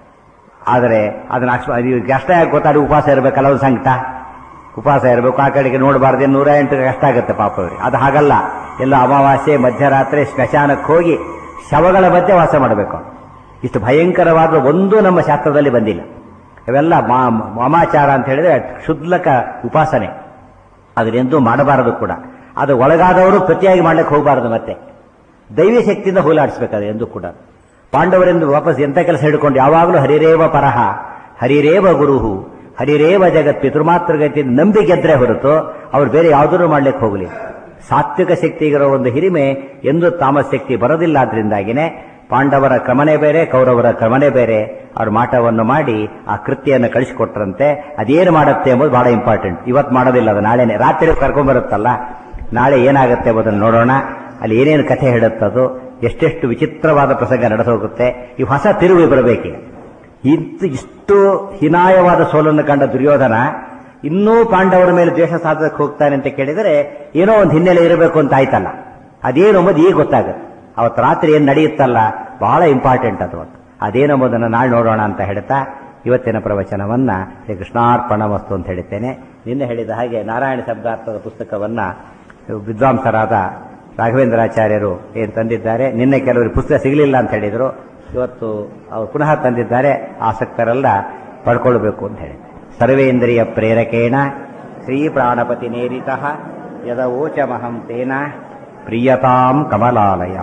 ಆದರೆ ಅದನ್ನ ಅಷ್ಟು ಅದು ಕಷ್ಟ ಯಾಕೆ ಗೊತ್ತಾಡಿ ಉಪವಾಸ ಇರಬೇಕಲ್ಲ ಒಂದು ಸಂಕಟ ಉಪವಾಸ ಇರಬೇಕು ಆ ಕಡೆಗೆ ನೋಡಬಾರ್ದು ನೂರ ಎಂಟು ಕಷ್ಟ ಆಗುತ್ತೆ ಪಾಪ ಅವ್ರಿಗೆ ಅದು ಹಾಗಲ್ಲ ಎಲ್ಲ ಅಮಾವಾಸ್ಯೆ ಮಧ್ಯರಾತ್ರಿ ಸ್ಮಶಾನಕ್ಕೆ ಹೋಗಿ ಶವಗಳ ಮಧ್ಯೆ ವಾಸ ಮಾಡಬೇಕು ಇಷ್ಟು ಭಯಂಕರವಾದ ಒಂದೂ ನಮ್ಮ ಶಾಸ್ತ್ರದಲ್ಲಿ ಬಂದಿಲ್ಲ ಇವೆಲ್ಲ ಮಾಮಾಚಾರ ಅಂತ ಹೇಳಿದ್ರೆ ಕ್ಷುದ್ಲಕ ಉಪಾಸನೆ ಅದನ್ನೆಂದೂ ಮಾಡಬಾರದು ಕೂಡ ಅದು ಒಳಗಾದವರು ಪ್ರತಿಯಾಗಿ ಮಾಡ್ಲಿಕ್ಕೆ ಹೋಗಬಾರದು ಮತ್ತೆ ದೈವಿ ಶಕ್ತಿಯಿಂದ ಹೋಲಾಡಿಸ್ಬೇಕಾದ್ರೆ ಎಂದು ಕೂಡ ಪಾಂಡವರೆಂದು ವಾಪಸ್ ಎಂತ ಕೆಲಸ ಹಿಡ್ಕೊಂಡು ಯಾವಾಗಲೂ ಹರಿರೇವ ಪರಹ ಹರಿರೇವ ಗುರುಹು ಹರಿರೇವ ಜಗತ್ ಪಿತೃಮಾತೃಗತಿ ನಂಬಿ ಗೆದ್ರೆ ಹೊರತು ಅವ್ರು ಬೇರೆ ಯಾವುದನ್ನು ಮಾಡ್ಲಿಕ್ಕೆ ಹೋಗಲಿ ಸಾತ್ವಿಕ ಶಕ್ತಿಗಿರೋ ಒಂದು ಹಿರಿಮೆ ಎಂದು ತಾಮಸ ಶಕ್ತಿ ಬರೋದಿಲ್ಲ ಆದ್ರಿಂದಾಗಿನೇ ಪಾಂಡವರ ಕ್ರಮನೇ ಬೇರೆ ಕೌರವರ ಕ್ರಮನೇ ಬೇರೆ ಅವ್ರ ಮಾಟವನ್ನು ಮಾಡಿ ಆ ಕೃತ್ಯವನ್ನು ಕಳಿಸಿಕೊಟ್ರಂತೆ ಅದೇನು ಮಾಡುತ್ತೆ ಎಂಬುದು ಬಹಳ ಇಂಪಾರ್ಟೆಂಟ್ ಇವತ್ತು ಮಾಡೋದಿಲ್ಲ ಅದು ನಾಳೆನೆ ರಾತ್ರಿ ಕರ್ಕೊಂಡ್ಬರುತ್ತಲ್ಲ ನಾಳೆ ಏನಾಗುತ್ತೆ ಎಂಬುದನ್ನು ನೋಡೋಣ ಅಲ್ಲಿ ಏನೇನು ಕಥೆ ಹೇಳುತ್ತದು ಎಷ್ಟೆಷ್ಟು ವಿಚಿತ್ರವಾದ ಪ್ರಸಂಗ ನಡೆದೋಗುತ್ತೆ ಈ ಹೊಸ ತಿರುವು ಬರಬೇಕೀಗ ಇಂತು ಇಷ್ಟು ಹೀನಾಯವಾದ ಸೋಲನ್ನು ಕಂಡ ದುರ್ಯೋಧನ ಇನ್ನೂ ಪಾಂಡವರ ಮೇಲೆ ದ್ವೇಷ ಸಾಧಕ್ಕೆ ಹೋಗ್ತಾನೆ ಅಂತ ಕೇಳಿದರೆ ಏನೋ ಒಂದು ಹಿನ್ನೆಲೆ ಇರಬೇಕು ಅಂತ ಆಯ್ತಲ್ಲ ಅದೇನು ಎಂಬುದು ಈಗ ಗೊತ್ತಾಗುತ್ತೆ ಅವತ್ತು ರಾತ್ರಿ ಏನು ನಡೆಯುತ್ತಲ್ಲ ಬಹಳ ಇಂಪಾರ್ಟೆಂಟ್ ಅದು ಅದೇನೆಂಬುದನ್ನು ನಾಳೆ ನೋಡೋಣ ಅಂತ ಹೇಳ್ತಾ ಇವತ್ತಿನ ಪ್ರವಚನವನ್ನ ಶ್ರೀ ಕೃಷ್ಣಾರ್ಪಣ ವಸ್ತು ಅಂತ ಹೇಳ್ತೇನೆ ನಿನ್ನೆ ಹೇಳಿದ ಹಾಗೆ ನಾರಾಯಣ ಶಬ್ದಾರ್ಥದ ಪುಸ್ತಕವನ್ನ ವಿದ್ವಾಂಸರಾದ ರಾಘವೇಂದ್ರಾಚಾರ್ಯರು ಏನು ತಂದಿದ್ದಾರೆ ನಿನ್ನೆ ಕೆಲವರು ಪುಸ್ತಕ ಸಿಗಲಿಲ್ಲ ಅಂತ ಹೇಳಿದರು ಇವತ್ತು ಅವರು ಪುನಃ ತಂದಿದ್ದಾರೆ ಆಸಕ್ತರೆಲ್ಲ ಪಡ್ಕೊಳ್ಬೇಕು ಅಂತ ಹೇಳಿದ್ದಾರೆ ಸರ್ವೇಂದ್ರಿಯ ಪ್ರೇರಕೇಣ ಶ್ರೀ ಪ್ರಾಣಪತಿ ನೇರಿತ ಯದವೋಚಮಹಂ ತೇನ ಪ್ರಿಯತಾಂ ಕಮಲಾಲಯ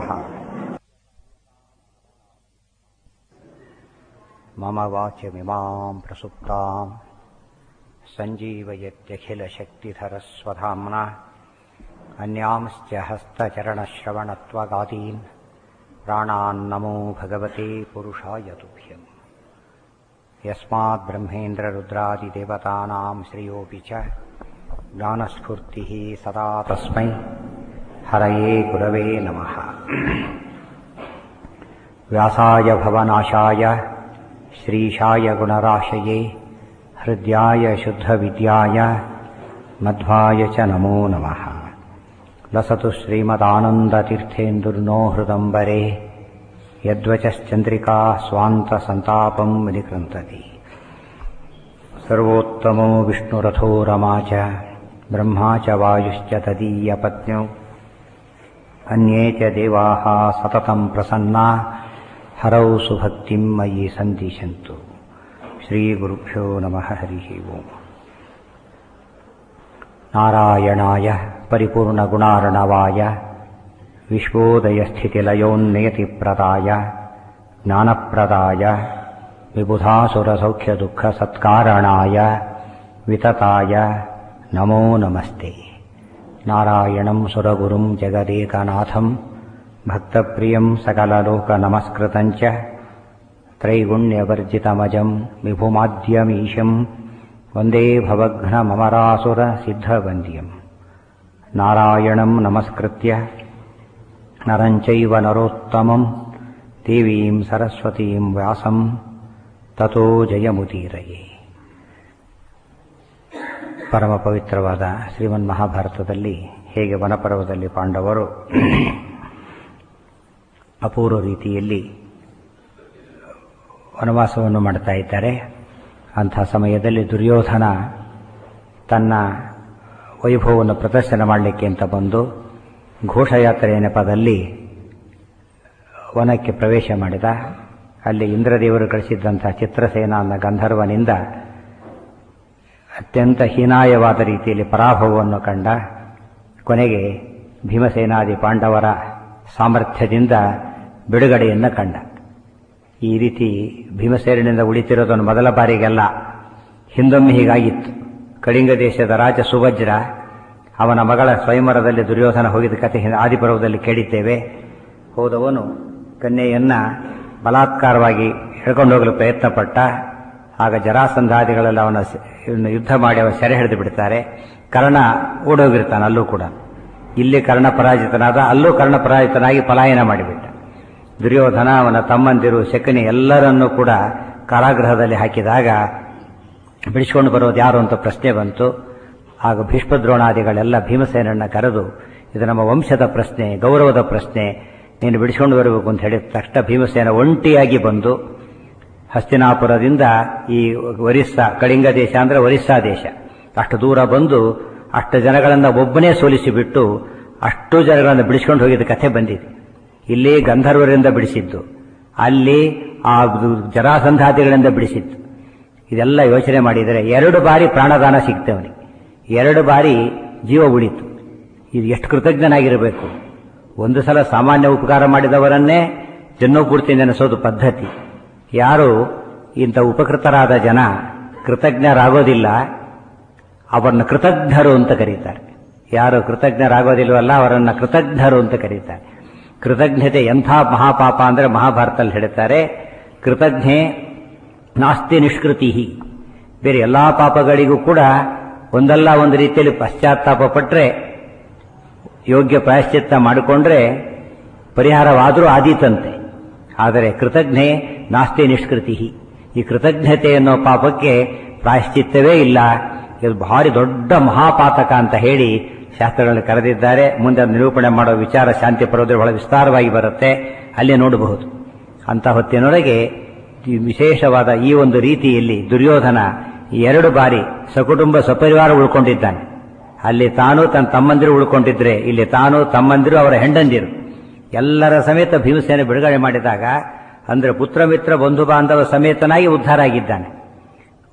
ಮಮ ವಾಚ್ಯಮಿಮಾಂ ಪ್ರಸುಪ್ತಾಂ सञ्जीवयत्यखिलशक्तिधरस्वधाम्ना अन्यांश्च हस्तचरणश्रवणत्वगादीन् प्राणान्नमो भगवते पुरुषाय तुभ्यम् यस्माद्ब्रह्मेन्द्ररुद्रादिदेवतानां श्रियोऽपि च ज्ञानस्फूर्तिः सदा तस्मै हरये गुरवे नमः व्यासाय भवनाशाय श्रीशाय गुणराशये हृद्याय शुद्धविद्याय मध्वाय च नमो नमः लसतु श्रीमदानन्दतीर्थेन्दुर्नो हृदम्बरे यद्वचश्चन्द्रिका स्वान्तसन्तापम् विनिकृन्तति सर्वोत्तमो विष्णुरथो रमा च ब्रह्मा च वायुश्च तदीयपत्न्यौ अन्ये च देवाः सततम् प्रसन्ना हरौ सुभक्तिम् मयि सन्दिशन्तु श्रीगुरुभ्यो नमः हरिः ओम् नारायणाय परिपूर्णगुणार्णवाय विश्वोदयस्थितिलयोन्नियतिप्रदाय ज्ञानप्रदाय विबुधासुरसौख्यदुःखसत्कारणाय वितताय नमो नमस्ते नारायणम् सुरगुरुम् जगदेकनाथम् भक्तप्रियम् सकललोकनमस्कृतम् च त्रैगुण्यवर्जितमजम् विभुमाद्यमीशम् वन्दे भवघ्नममरासुरसिद्धवन्द्यम् नारायणम् नमस्कृत्य नरम् चैव नरोत्तमम् देवीम् सरस्वतीम् व्यासम् ತಥೋ ಜಯಮುದೀರಯೇ ಪರಮ ಪವಿತ್ರವಾದ ಶ್ರೀಮನ್ ಮಹಾಭಾರತದಲ್ಲಿ ಹೇಗೆ ವನಪರ್ವದಲ್ಲಿ ಪಾಂಡವರು ಅಪೂರ್ವ ರೀತಿಯಲ್ಲಿ ವನವಾಸವನ್ನು ಮಾಡ್ತಾ ಇದ್ದಾರೆ ಅಂಥ ಸಮಯದಲ್ಲಿ ದುರ್ಯೋಧನ ತನ್ನ ವೈಭವವನ್ನು ಪ್ರದರ್ಶನ ಮಾಡಲಿಕ್ಕೆ ಅಂತ ಬಂದು ಘೋಷಯಾತ್ರೆಯ ನೆಪದಲ್ಲಿ ವನಕ್ಕೆ ಪ್ರವೇಶ ಮಾಡಿದ ಅಲ್ಲಿ ಇಂದ್ರದೇವರು ಕಳಿಸಿದ್ದಂಥ ಚಿತ್ರಸೇನ ಅನ್ನೋ ಗಂಧರ್ವನಿಂದ ಅತ್ಯಂತ ಹೀನಾಯವಾದ ರೀತಿಯಲ್ಲಿ ಪರಾಭವವನ್ನು ಕಂಡ ಕೊನೆಗೆ ಭೀಮಸೇನಾದಿ ಪಾಂಡವರ ಸಾಮರ್ಥ್ಯದಿಂದ ಬಿಡುಗಡೆಯನ್ನು ಕಂಡ ಈ ರೀತಿ ಭೀಮಸೇನಿಂದ ಉಳಿತಿರೋದನ್ನು ಮೊದಲ ಬಾರಿಗೆಲ್ಲ ಹಿಂದೊಮ್ಮೆ ಹೀಗಾಗಿತ್ತು ಕಳಿಂಗ ದೇಶದ ರಾಜ ಸುವಜ್ರ ಅವನ ಮಗಳ ಸ್ವಯಂವರದಲ್ಲಿ ದುರ್ಯೋಧನ ಹೋಗಿದ ಕಥೆ ಆದಿಪರ್ವದಲ್ಲಿ ಕೇಳಿದ್ದೇವೆ ಹೋದವನು ಕನ್ಯೆಯನ್ನ ಬಲಾತ್ಕಾರವಾಗಿ ಹಿಡ್ಕೊಂಡು ಹೋಗಲು ಪ್ರಯತ್ನಪಟ್ಟ ಆಗ ಜರಾಸಂಧಾದಿಗಳೆಲ್ಲ ಅವನ ಯುದ್ಧ ಮಾಡಿ ಅವನ ಸೆರೆ ಹಿಡಿದು ಬಿಡ್ತಾರೆ ಕರ್ಣ ಓಡೋಗಿರ್ತಾನೆ ಅಲ್ಲೂ ಕೂಡ ಇಲ್ಲಿ ಕರ್ಣ ಪರಾಜಿತನಾದ ಅಲ್ಲೂ ಕರ್ಣ ಪರಾಜಿತನಾಗಿ ಪಲಾಯನ ಮಾಡಿಬಿಟ್ಟ ದುರ್ಯೋಧನ ಅವನ ತಮ್ಮಂದಿರು ಶಕನಿ ಎಲ್ಲರನ್ನೂ ಕೂಡ ಕಾರಾಗೃಹದಲ್ಲಿ ಹಾಕಿದಾಗ ಬಿಡಿಸ್ಕೊಂಡು ಬರೋದು ಯಾರು ಅಂತ ಪ್ರಶ್ನೆ ಬಂತು ಆಗ ಭೀಷ್ಮದ್ರೋಣಾದಿಗಳೆಲ್ಲ ಭೀಮಸೇನನ್ನ ಕರೆದು ಇದು ನಮ್ಮ ವಂಶದ ಪ್ರಶ್ನೆ ಗೌರವದ ಪ್ರಶ್ನೆ ನೀನು ಬಿಡಿಸ್ಕೊಂಡು ಬರಬೇಕು ಅಂತ ಹೇಳಿದ ತಕ್ಷಣ ಭೀಮಸೇನ ಒಂಟಿಯಾಗಿ ಬಂದು ಹಸ್ತಿನಾಪುರದಿಂದ ಈ ಒರಿಸ್ಸಾ ಕಳಿಂಗ ದೇಶ ಅಂದ್ರೆ ಒರಿಸ್ಸಾ ದೇಶ ಅಷ್ಟು ದೂರ ಬಂದು ಅಷ್ಟು ಜನಗಳನ್ನ ಒಬ್ಬನೇ ಸೋಲಿಸಿಬಿಟ್ಟು ಅಷ್ಟು ಜನಗಳನ್ನು ಬಿಡಿಸ್ಕೊಂಡು ಹೋಗಿದ್ದ ಕಥೆ ಬಂದಿದೆ ಇಲ್ಲಿ ಗಂಧರ್ವರಿಂದ ಬಿಡಿಸಿದ್ದು ಅಲ್ಲಿ ಆ ಜರಾಸಂಧಾತಿಗಳಿಂದ ಬಿಡಿಸಿದ್ದು ಇದೆಲ್ಲ ಯೋಚನೆ ಮಾಡಿದರೆ ಎರಡು ಬಾರಿ ಪ್ರಾಣದಾನ ಸಿಗ್ತೇವನಿಗೆ ಎರಡು ಬಾರಿ ಜೀವ ಉಳಿತು ಇದು ಎಷ್ಟು ಕೃತಜ್ಞನಾಗಿರಬೇಕು ಒಂದು ಸಲ ಸಾಮಾನ್ಯ ಉಪಕಾರ ಮಾಡಿದವರನ್ನೇ ಜನ್ನೋಪೂರ್ತಿ ನೆನೆಸೋದು ಪದ್ಧತಿ ಯಾರು ಇಂಥ ಉಪಕೃತರಾದ ಜನ ಕೃತಜ್ಞರಾಗೋದಿಲ್ಲ ಅವರನ್ನು ಕೃತಜ್ಞರು ಅಂತ ಕರೀತಾರೆ ಯಾರು ಕೃತಜ್ಞರಾಗೋದಿಲ್ವಲ್ಲ ಅವರನ್ನು ಕೃತಜ್ಞರು ಅಂತ ಕರೀತಾರೆ ಕೃತಜ್ಞತೆ ಎಂಥ ಮಹಾಪಾಪ ಅಂದರೆ ಮಹಾಭಾರತದಲ್ಲಿ ಹೇಳ್ತಾರೆ ಕೃತಜ್ಞೆ ನಾಸ್ತಿ ನಿಷ್ಕೃತಿ ಬೇರೆ ಎಲ್ಲಾ ಪಾಪಗಳಿಗೂ ಕೂಡ ಒಂದಲ್ಲ ಒಂದು ರೀತಿಯಲ್ಲಿ ಪಶ್ಚಾತ್ತಾಪ ಪಟ್ಟರೆ ಯೋಗ್ಯ ಪ್ರಾಯಶ್ಚಿತ್ತ ಮಾಡಿಕೊಂಡ್ರೆ ಪರಿಹಾರವಾದರೂ ಆದೀತಂತೆ ಆದರೆ ಕೃತಜ್ಞೆ ನಾಸ್ತಿ ನಿಷ್ಕೃತಿ ಈ ಕೃತಜ್ಞತೆ ಅನ್ನೋ ಪಾಪಕ್ಕೆ ಪ್ರಾಯಶ್ಚಿತ್ತವೇ ಇಲ್ಲ ಇದು ಭಾರಿ ದೊಡ್ಡ ಮಹಾಪಾತಕ ಅಂತ ಹೇಳಿ ಶಾಸ್ತ್ರಗಳನ್ನು ಕರೆದಿದ್ದಾರೆ ಮುಂದೆ ನಿರೂಪಣೆ ಮಾಡೋ ವಿಚಾರ ಶಾಂತಿ ಪರ್ವದ ಬಹಳ ವಿಸ್ತಾರವಾಗಿ ಬರುತ್ತೆ ಅಲ್ಲೇ ನೋಡಬಹುದು ಅಂತ ಹೊತ್ತಿನೊಳಗೆ ವಿಶೇಷವಾದ ಈ ಒಂದು ರೀತಿಯಲ್ಲಿ ದುರ್ಯೋಧನ ಎರಡು ಬಾರಿ ಸಕುಟುಂಬ ಸಪರಿವಾರ ಉಳ್ಕೊಂಡಿದ್ದಾನೆ ಅಲ್ಲಿ ತಾನು ತನ್ನ ತಮ್ಮಂದಿರು ಉಳ್ಕೊಂಡಿದ್ರೆ ಇಲ್ಲಿ ತಾನು ತಮ್ಮಂದಿರು ಅವರ ಹೆಂಡಂದಿರು ಎಲ್ಲರ ಸಮೇತ ಭೀಮಸೇನೆ ಬಿಡುಗಡೆ ಮಾಡಿದಾಗ ಅಂದ್ರೆ ಪುತ್ರ ಮಿತ್ರ ಬಂಧು ಬಾಂಧವ ಸಮೇತನಾಗಿ ಉದ್ಧಾರ ಆಗಿದ್ದಾನೆ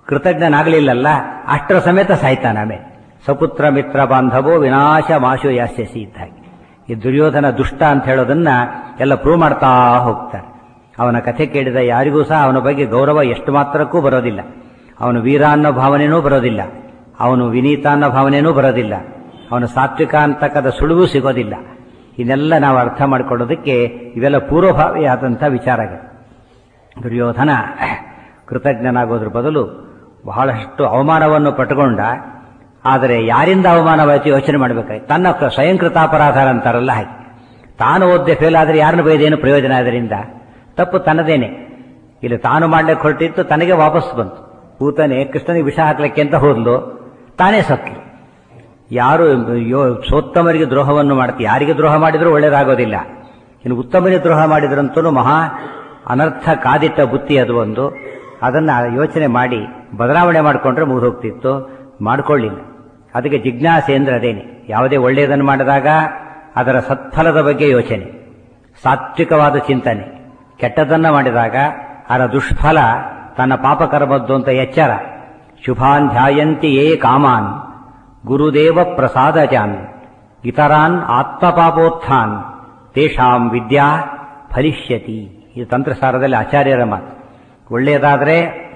ಕೃತಜ್ಞನಾಗಲಿಲ್ಲಲ್ಲ ಅಷ್ಟರ ಸಮೇತ ಸಾಯ್ತಾನ ಆಮೇಲೆ ಸಪುತ್ರ ಮಿತ್ರ ಬಾಂಧವೋ ವಿನಾಶ ಮಾಶು ಯಾಸ್ಯಸಿ ಇದ್ದ ಹಾಗೆ ಈ ದುರ್ಯೋಧನ ದುಷ್ಟ ಅಂತ ಹೇಳೋದನ್ನ ಎಲ್ಲ ಪ್ರೂವ್ ಮಾಡ್ತಾ ಹೋಗ್ತಾರೆ ಅವನ ಕಥೆ ಕೇಳಿದ ಯಾರಿಗೂ ಸಹ ಅವನ ಬಗ್ಗೆ ಗೌರವ ಎಷ್ಟು ಮಾತ್ರಕ್ಕೂ ಬರೋದಿಲ್ಲ ಅವನು ವೀರ ಅನ್ನೋ ಭಾವನೆನೂ ಬರೋದಿಲ್ಲ ಅವನು ವಿನೀತ ಅನ್ನೋ ಭಾವನೆನೂ ಬರೋದಿಲ್ಲ ಅವನು ಸಾತ್ವಿಕ ಅಂತಕ್ಕದ ಸುಳುವು ಸಿಗೋದಿಲ್ಲ ಇದನ್ನೆಲ್ಲ ನಾವು ಅರ್ಥ ಮಾಡಿಕೊಳ್ಳೋದಕ್ಕೆ ಇವೆಲ್ಲ ಪೂರ್ವಭಾವಿಯಾದಂಥ ವಿಚಾರಗಳು ದುರ್ಯೋಧನ ಕೃತಜ್ಞನಾಗೋದ್ರ ಬದಲು ಬಹಳಷ್ಟು ಅವಮಾನವನ್ನು ಪಟ್ಟುಕೊಂಡ ಆದರೆ ಯಾರಿಂದ ಅವಮಾನವಾಯಿತು ಯೋಚನೆ ಮಾಡಬೇಕಾಯ್ತು ತನ್ನ ಕ- ಸ್ವಯಂಕೃತಾಪರಾಧ ಅಂತಾರಲ್ಲ ಹಾಗೆ ತಾನು ಓದ್ದೆ ಫೇಲ್ ಆದರೆ ಯಾರನ್ನು ಬೈದೇನು ಪ್ರಯೋಜನ ಅದರಿಂದ ತಪ್ಪು ತನ್ನದೇನೆ ಇಲ್ಲಿ ತಾನು ಮಾಡ್ಲಿಕ್ಕೆ ಹೊರಟಿತ್ತು ತನಗೆ ವಾಪಸ್ ಬಂತು ಕೂತನೆ ಕೃಷ್ಣನಿಗೆ ವಿಷ ಹಾಕ್ಲಿಕ್ಕೆ ಅಂತ ಹೋದ್ಲು ತಾನೇ ಸತ್ಲು ಯಾರು ಯೋ ಸೋತ್ತಮರಿಗೆ ದ್ರೋಹವನ್ನು ಮಾಡ್ತಿ ಯಾರಿಗೆ ದ್ರೋಹ ಮಾಡಿದ್ರೂ ಒಳ್ಳೇದಾಗೋದಿಲ್ಲ ಇನ್ನು ಉತ್ತಮರಿಗೆ ದ್ರೋಹ ಮಾಡಿದ್ರಂತೂ ಮಹಾ ಅನರ್ಥ ಕಾದಿಟ್ಟ ಬುತ್ತಿ ಅದು ಒಂದು ಅದನ್ನ ಯೋಚನೆ ಮಾಡಿ ಬದಲಾವಣೆ ಮಾಡಿಕೊಂಡ್ರೆ ಮುಗಿದೋಗ್ತಿತ್ತು ಮಾಡ್ಕೊಳ್ಳಿಲ್ಲ ಅದಕ್ಕೆ ಜಿಜ್ಞಾಸೆ ಅಂದ್ರೆ ಅದೇನೆ ಯಾವುದೇ ಒಳ್ಳೆಯದನ್ನು ಮಾಡಿದಾಗ ಅದರ ಸತ್ಫಲದ ಬಗ್ಗೆ ಯೋಚನೆ ಸಾತ್ವಿಕವಾದ ಚಿಂತನೆ ಕೆಟ್ಟದನ್ನ ಮಾಡಿದಾಗ ಅದರ ದುಷ್ಫಲ ತನ್ನ ಪಾಪಕರ್ಮದ್ದು ಅಂತ ಎಚ್ಚರ ಶುಭಾನ್ ಧ್ಯಾಯಂತಿ ಯೇ ಕಾಮಾನ್ ಗುರುದೇವ ಪ್ರಸಾದಜಾನ್ ಇತರಾನ್ ಆತ್ಮಪಾಪೋತ್ಥಾನ್ ತೇಷಾಂ ವಿದ್ಯಾ ಫಲಿಷ್ಯತಿ ಇದು ತಂತ್ರಸಾರದಲ್ಲಿ ಆಚಾರ್ಯರ ಮಾತು ಒಳ್ಳೆಯದಾದರೆ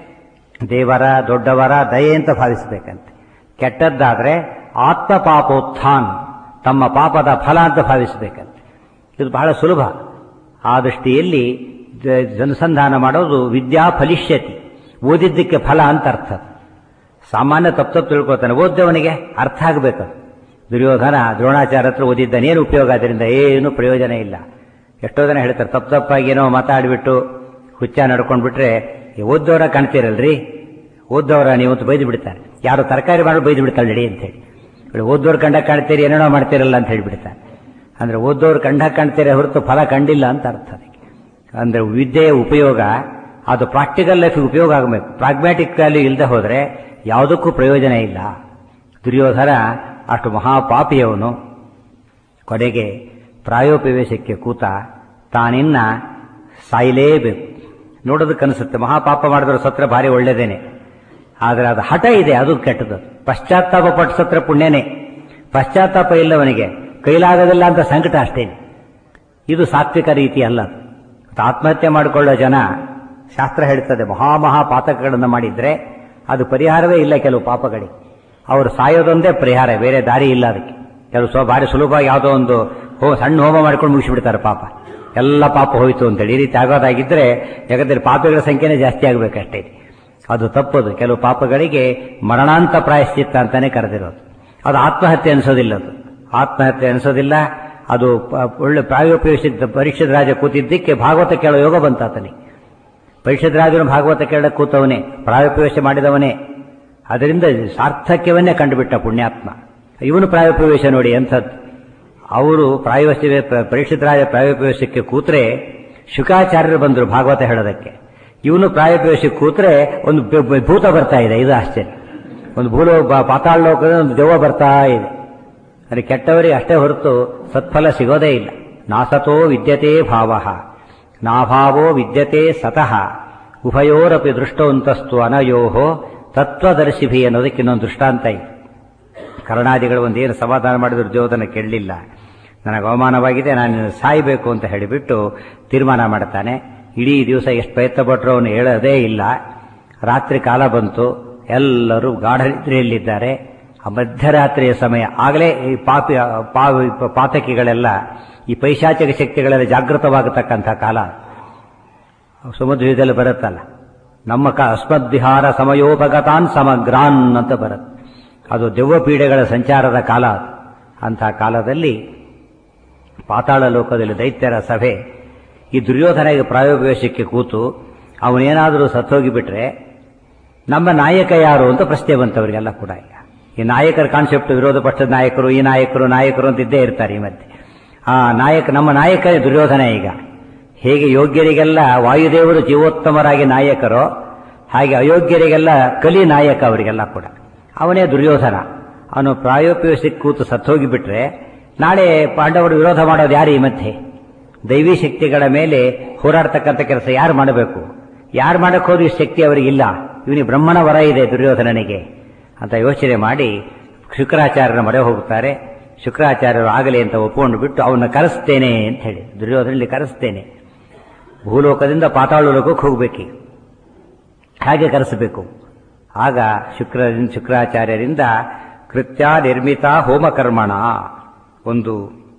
ದೇವರ ದೊಡ್ಡವರ ದಯೆ ಅಂತ ಭಾವಿಸಬೇಕಂತೆ ಕೆಟ್ಟದ್ದಾದ್ರೆ ಆತ್ಮಪಾಪೋತ್ಥಾನ್ ತಮ್ಮ ಪಾಪದ ಫಲ ಅಂತ ಭಾವಿಸಬೇಕಂತೆ ಇದು ಬಹಳ ಸುಲಭ ಆ ದೃಷ್ಟಿಯಲ್ಲಿ ಜ- ಜನಸಂಧಾನ ಮಾಡೋದು ವಿದ್ಯಾ ಫಲಿಷ್ಯತಿ ಓದಿದ್ದಕ್ಕೆ ಫಲ ಅಂತ ಅರ್ಥ ಸಾಮಾನ್ಯ ತಪ್ಪು ತಪ್ಪು ತಿಳ್ಕೊತಾನೆ ಓದ್ದವನಿಗೆ ಅರ್ಥ ಆಗಬೇಕು ದುರ್ಯೋಧನ ದ್ರೋಣಾಚಾರ್ಯ ಹತ್ರ ಓದಿದ್ದಾನೆ ಏನು ಉಪಯೋಗ ಅದರಿಂದ ಏನು ಪ್ರಯೋಜನ ಇಲ್ಲ ಎಷ್ಟೋ ಜನ ಹೇಳ್ತಾರೆ ತಪ್ಪು ತಪ್ಪಾಗಿ ಏನೋ ಮಾತಾಡ್ಬಿಟ್ಟು ಹುಚ್ಚ ನಡ್ಕೊಂಡ್ಬಿಟ್ರೆ ಈ ಓದ್ದವರ ಕಾಣ್ತೀರಲ್ರಿ ಓದ್ದವರ ನೀವು ಅಂತ ಬೈದು ಬಿಡ್ತಾರೆ ಯಾರು ತರಕಾರಿ ಮಾಡಿ ಬೈದು ಬಿಡ್ತಾಳೆ ನಡಿ ಅಂತ ಹೇಳಿ ഇവിടെ ಓದ್ದವ್ರು ಕಂಡ ಕಾಣ್ತೀರಿ ಏನೇನೋ ಮಾಡ್ತೀರಲ್ಲ ಅಂತ ಹೇಳ್ಬಿಡ್ತಾರೆ ಅಂದ್ರೆ ಓದ್ದವ್ರು ಕಂಡ ಕಾಣ್ತೀರಿ ಹೊರತು ಫಲ ಕಂಡಿಲ್ಲ ಅಂತ ಅರ್ಥ ಅದಕ್ಕೆ ಅಂದ್ರೆ ವಿದ್ಯೆಯ ಉಪಯೋಗ ಅದು ಪ್ರಾಕ್ಟಿಕಲ್ ಲೈಫಿಗೆ ಉಪಯೋಗ ಆಗಬೇಕು ಪ್ರಾಗ್ಮ್ಯಾಟಿಕ್ ವ್ಯಾಲ್ಯೂ ಇಲ್ಲದೆ ಹೋದ್ರೆ ಯಾವುದಕ್ಕೂ ಪ್ರಯೋಜನ ಇಲ್ಲ ದುರ್ಯೋಧನ ಅಷ್ಟು ಮಹಾಪಾಪಿಯವನು ಕೊನೆಗೆ ಪ್ರಾಯೋಪವೇಶಕ್ಕೆ ಕೂತ ತಾನಿನ್ನ ಸಾಯಲೇಬೇಕು ನೋಡೋದಕ್ಕನಿಸುತ್ತೆ ಮಹಾಪಾಪ ಮಾಡಿದ್ರೆ ಸತ್ರ ಭಾರಿ ಒಳ್ಳೇದೇನೆ ಆದರೆ ಅದು ಹಠ ಇದೆ ಅದು ಕೆಟ್ಟದ್ದು ಪಶ್ಚಾತ್ತಾಪ ಪಟ್ಟು ಸತ್ರ ಪುಣ್ಯನೇ ಪಶ್ಚಾತ್ತಾಪ ಇಲ್ಲವನಿಗೆ ಕೈಲಾಗೋದಿಲ್ಲ ಅಂತ ಸಂಕಟ ಅಷ್ಟೇ ಇದು ಸಾತ್ವಿಕ ರೀತಿ ಅಲ್ಲ ಅದು ಆತ್ಮಹತ್ಯೆ ಮಾಡಿಕೊಳ್ಳೋ ಜನ ಶಾಸ್ತ್ರ ಹೇಳ್ತದೆ ಮಹಾಮಹಾ ಪಾತಕಗಳನ್ನು ಮಾಡಿದ್ರೆ ಅದು ಪರಿಹಾರವೇ ಇಲ್ಲ ಕೆಲವು ಪಾಪಗಳಿಗೆ ಅವರು ಸಾಯೋದೊಂದೇ ಪರಿಹಾರ ಬೇರೆ ದಾರಿ ಇಲ್ಲ ಅದಕ್ಕೆ ಕೆಲವು ಸ್ವ ಭಾರಿ ಸುಲಭವಾಗಿ ಯಾವುದೋ ಒಂದು ಹೋ ಸಣ್ಣ ಹೋಮ ಮಾಡ್ಕೊಂಡು ಮುಗಿಸಿಬಿಡ್ತಾರೆ ಪಾಪ ಎಲ್ಲ ಪಾಪ ಹೋಯ್ತು ಅಂತೇಳಿ ಈ ರೀತಿ ಆಗೋದಾಗಿದ್ರೆ ಜಗತ್ತಲ್ಲಿ ಪಾಪಗಳ ಸಂಖ್ಯೆನೇ ಜಾಸ್ತಿ ಆಗಬೇಕಷ್ಟೇ ಅದು ತಪ್ಪದು ಕೆಲವು ಪಾಪಗಳಿಗೆ ಮರಣಾಂತ ಪ್ರಾಯಶ್ಚಿತ್ತ ಅಂತಾನೆ ಕರೆದಿರೋದು ಅದು ಆತ್ಮಹತ್ಯೆ ಅನಿಸೋದಿಲ್ಲ ಅದು ಆತ್ಮಹತ್ಯೆ ಅನಿಸೋದಿಲ್ಲ ಅದು ಪ- ಒಳ್ಳೆ ಪ್ರಾಯೋಪಯೋಗಿಸಿದ್ದ ಪರೀಕ್ಷಿತ ರಾಜ ಕೂತಿದ್ದಕ್ಕೆ ಭಾಗವತ ಕೇಳೋ ಯೋಗ ಬಂತಾತನಿಗೆ ಪರೀಕ್ಷಿತ ರಾಜನು ಭಾಗವತ ಕೇಳ ಕೂತವನೇ ಪ್ರಾಯೋಪವೇಶ ಮಾಡಿದವನೇ ಅದರಿಂದ ಸಾರ್ಥಕ್ಯವನ್ನೇ ಕಂಡುಬಿಟ್ಟ ಪುಣ್ಯಾತ್ಮ ಇವನು ಪ್ರಾಯೋಪವೇಶ ನೋಡಿ ಎಂಥದ್ದು ಅವರು ಪ್ರಾಯೋಪವೇ ಪರೀಕ್ಷಿತ ರಾಜ ಪ್ರಾಯೋಪವೇಶಕ್ಕೆ ಕೂತ್ರೆ ಶುಕಾಚಾರ್ಯರು ಬಂದರು ಭಾಗವತ ಹೇಳೋದಕ್ಕೆ ಇವನು ಪ್ರಾಯೋಪವೇಶಕ್ಕೆ ಕೂತ್ರೆ ಒಂದು ಬೆ- ಬೆ- ಭೂತ ಬರ್ತಾ ಇದೆ ಇದು ಆಶ್ಚರ್ಯ ಒಂದು ಭೂಲೋ ಬ- ಪಾತಾಳ ಲೋಕದ ಒಂದು ದೆವ್ವ ಬರ್ತಾ ಇದೆ ಅಂದರೆ ಕೆಟ್ಟವರಿಗೆ ಅಷ್ಟೇ ಹೊರತು ಸತ್ಫಲ ಸಿಗೋದೇ ಇಲ್ಲ ನಾಸತೋ ವಿದ್ಯತೆ ಭಾವ ನಾಭಾವೋ ವಿದ್ಯತೆ ಸತಃ ಉಭಯೋರಪಿ ದೃಷ್ಟವಂತಸ್ತು ಅನಯೋಹೋ ತತ್ವದರ್ಶಿಭಿ ಅನ್ನೋದಕ್ಕೆ ಇನ್ನೊಂದು ದೃಷ್ಟಾಂತ ಇದೆ ಕರ್ಣಾದಿಗಳು ಒಂದೇನು ಸಮಾಧಾನ ಮಾಡಿದ್ರು ದುರ್ಯೋಧನ ಕೇಳಲಿಲ್ಲ ನನಗೆ ಅವಮಾನವಾಗಿದೆ ನಾನು ಸಾಯಬೇಕು ಅಂತ ಹೇಳಿಬಿಟ್ಟು ತೀರ್ಮಾನ ಮಾಡ್ತಾನೆ ಇಡೀ ದಿವಸ ಎಷ್ಟು ಪ್ರಯತ್ನ ಪಟ್ಟರು ಅವನು ಹೇಳೋದೇ ಇಲ್ಲ ರಾತ್ರಿ ಕಾಲ ಬಂತು ಎಲ್ಲರೂ ಗಾಢ ನಿದ್ರೆಯಲ್ಲಿದ್ದಾರೆ ಆ ಮಧ್ಯರಾತ್ರಿಯ ಸಮಯ ಆಗಲೇ ಈ ಪಾಪಿ ಪಾ- ಪಾತಕಿಗಳೆಲ್ಲ ಈ ಪೈಶಾಚಿಕ ಶಕ್ತಿಗಳೆಲ್ಲ ಜಾಗೃತವಾಗತಕ್ಕಂಥ ಕಾಲ ಸಮುದ್ರ ಯುಗದಲ್ಲಿ ಬರುತ್ತಲ್ಲ ನಮ್ಮ ಕ ಅಸ್ಮದ್ವಿಹಾರ ಸಮಯೋಪಗತಾನ್ ಸಮಗ್ರಾನ್ ಅಂತ ಬರುತ್ತೆ ಅದು ದೆವ್ವ ಪೀಡೆಗಳ ಸಂಚಾರದ ಕಾಲ ಅದು. ಅಂಥ ಕಾಲದಲ್ಲಿ ಪಾತಾಳ ಲೋಕದಲ್ಲಿ ದೈತ್ಯರ ಸಭೆ ಈ ದುರ್ಯೋಧನಿಗೆ ಪ್ರಾಯೋಪವೇಶಕ್ಕೆ ಕೂತು ಅವನೇನಾದರೂ ಸತ್ತೋಗಿಬಿಟ್ರೆ ನಮ್ಮ ನಾಯಕ ಯಾರು ಅಂತ ಪ್ರಶ್ನೆ ಬಂತವರಿಗೆಲ್ಲ ಕೂಡ ಈಗ ಈ ನಾಯಕರ ಕಾನ್ಸೆಪ್ಟ್ ವಿರೋಧ ಪಕ್ಷದ ನಾಯಕರು ಈ ನಾಯಕರು ನಾಯಕರು ಅಂತ ಇದ್ದೇ ಇರ್ತಾರೆ ಈ ಮಧ್ಯೆ ಆ ನಾಯಕ ನಮ್ಮ ನಾಯಕ ದುರ್ಯೋಧನ ಈಗ ಹೇಗೆ ಯೋಗ್ಯರಿಗೆಲ್ಲ ವಾಯುದೇವರು ಜೀವೋತ್ತಮರಾಗಿ ನಾಯಕರೋ ಹಾಗೆ ಅಯೋಗ್ಯರಿಗೆಲ್ಲ ಕಲಿ ನಾಯಕ ಅವರಿಗೆಲ್ಲ ಕೂಡ ಅವನೇ ದುರ್ಯೋಧನ ಅವನು ಪ್ರಾಯೋಪಯೋಗಕ್ಕೆ ಕೂತು ಸತ್ತೋಗಿಬಿಟ್ರೆ ನಾಳೆ ಪಾಂಡವರು ವಿರೋಧ ಮಾಡೋದು ಯಾರು ಈ ಮಧ್ಯೆ ದೈವಿ ಶಕ್ತಿಗಳ ಮೇಲೆ ಹೋರಾಡ್ತಕ್ಕಂಥ ಕೆಲಸ ಯಾರು ಮಾಡಬೇಕು ಯಾರು ಮಾಡಕ್ಕೆ ಹೋದ್ರೂ ಈ ಶಕ್ತಿ ಅವರಿಗಿಲ್ಲ ಇವನಿಗೆ ಬ್ರಹ್ಮನ ವರ ಇದೆ ದುರ್ಯೋಧನನಿಗೆ ಅಂತ ಯೋಚನೆ ಮಾಡಿ ಶುಕ್ರಾಚಾರ್ಯರ ಮೊರೆ ಹೋಗ್ತಾರೆ ಶುಕ್ರಾಚಾರ್ಯರು ಆಗಲಿ ಅಂತ ಒಪ್ಪಿಕೊಂಡು ಬಿಟ್ಟು ಅವನ್ನ ಕರೆಸ್ತೇನೆ ಅಂತ ಹೇಳಿ ದುರ್ಯೋಧನಲ್ಲಿ ಕರೆಸ್ತೇನೆ ಭೂಲೋಕದಿಂದ ಪಾತಾಳ ಲೋಕಕ್ಕೆ ಹೋಗ್ಬೇಕು ಹಾಗೆ ಕರೆಸಬೇಕು ಆಗ ಶುಕ್ರ ಶುಕ್ರಾಚಾರ್ಯರಿಂದ ಕೃತ್ಯ ನಿರ್ಮಿತ ಹೋಮಕರ್ಮಣ ಒಂದು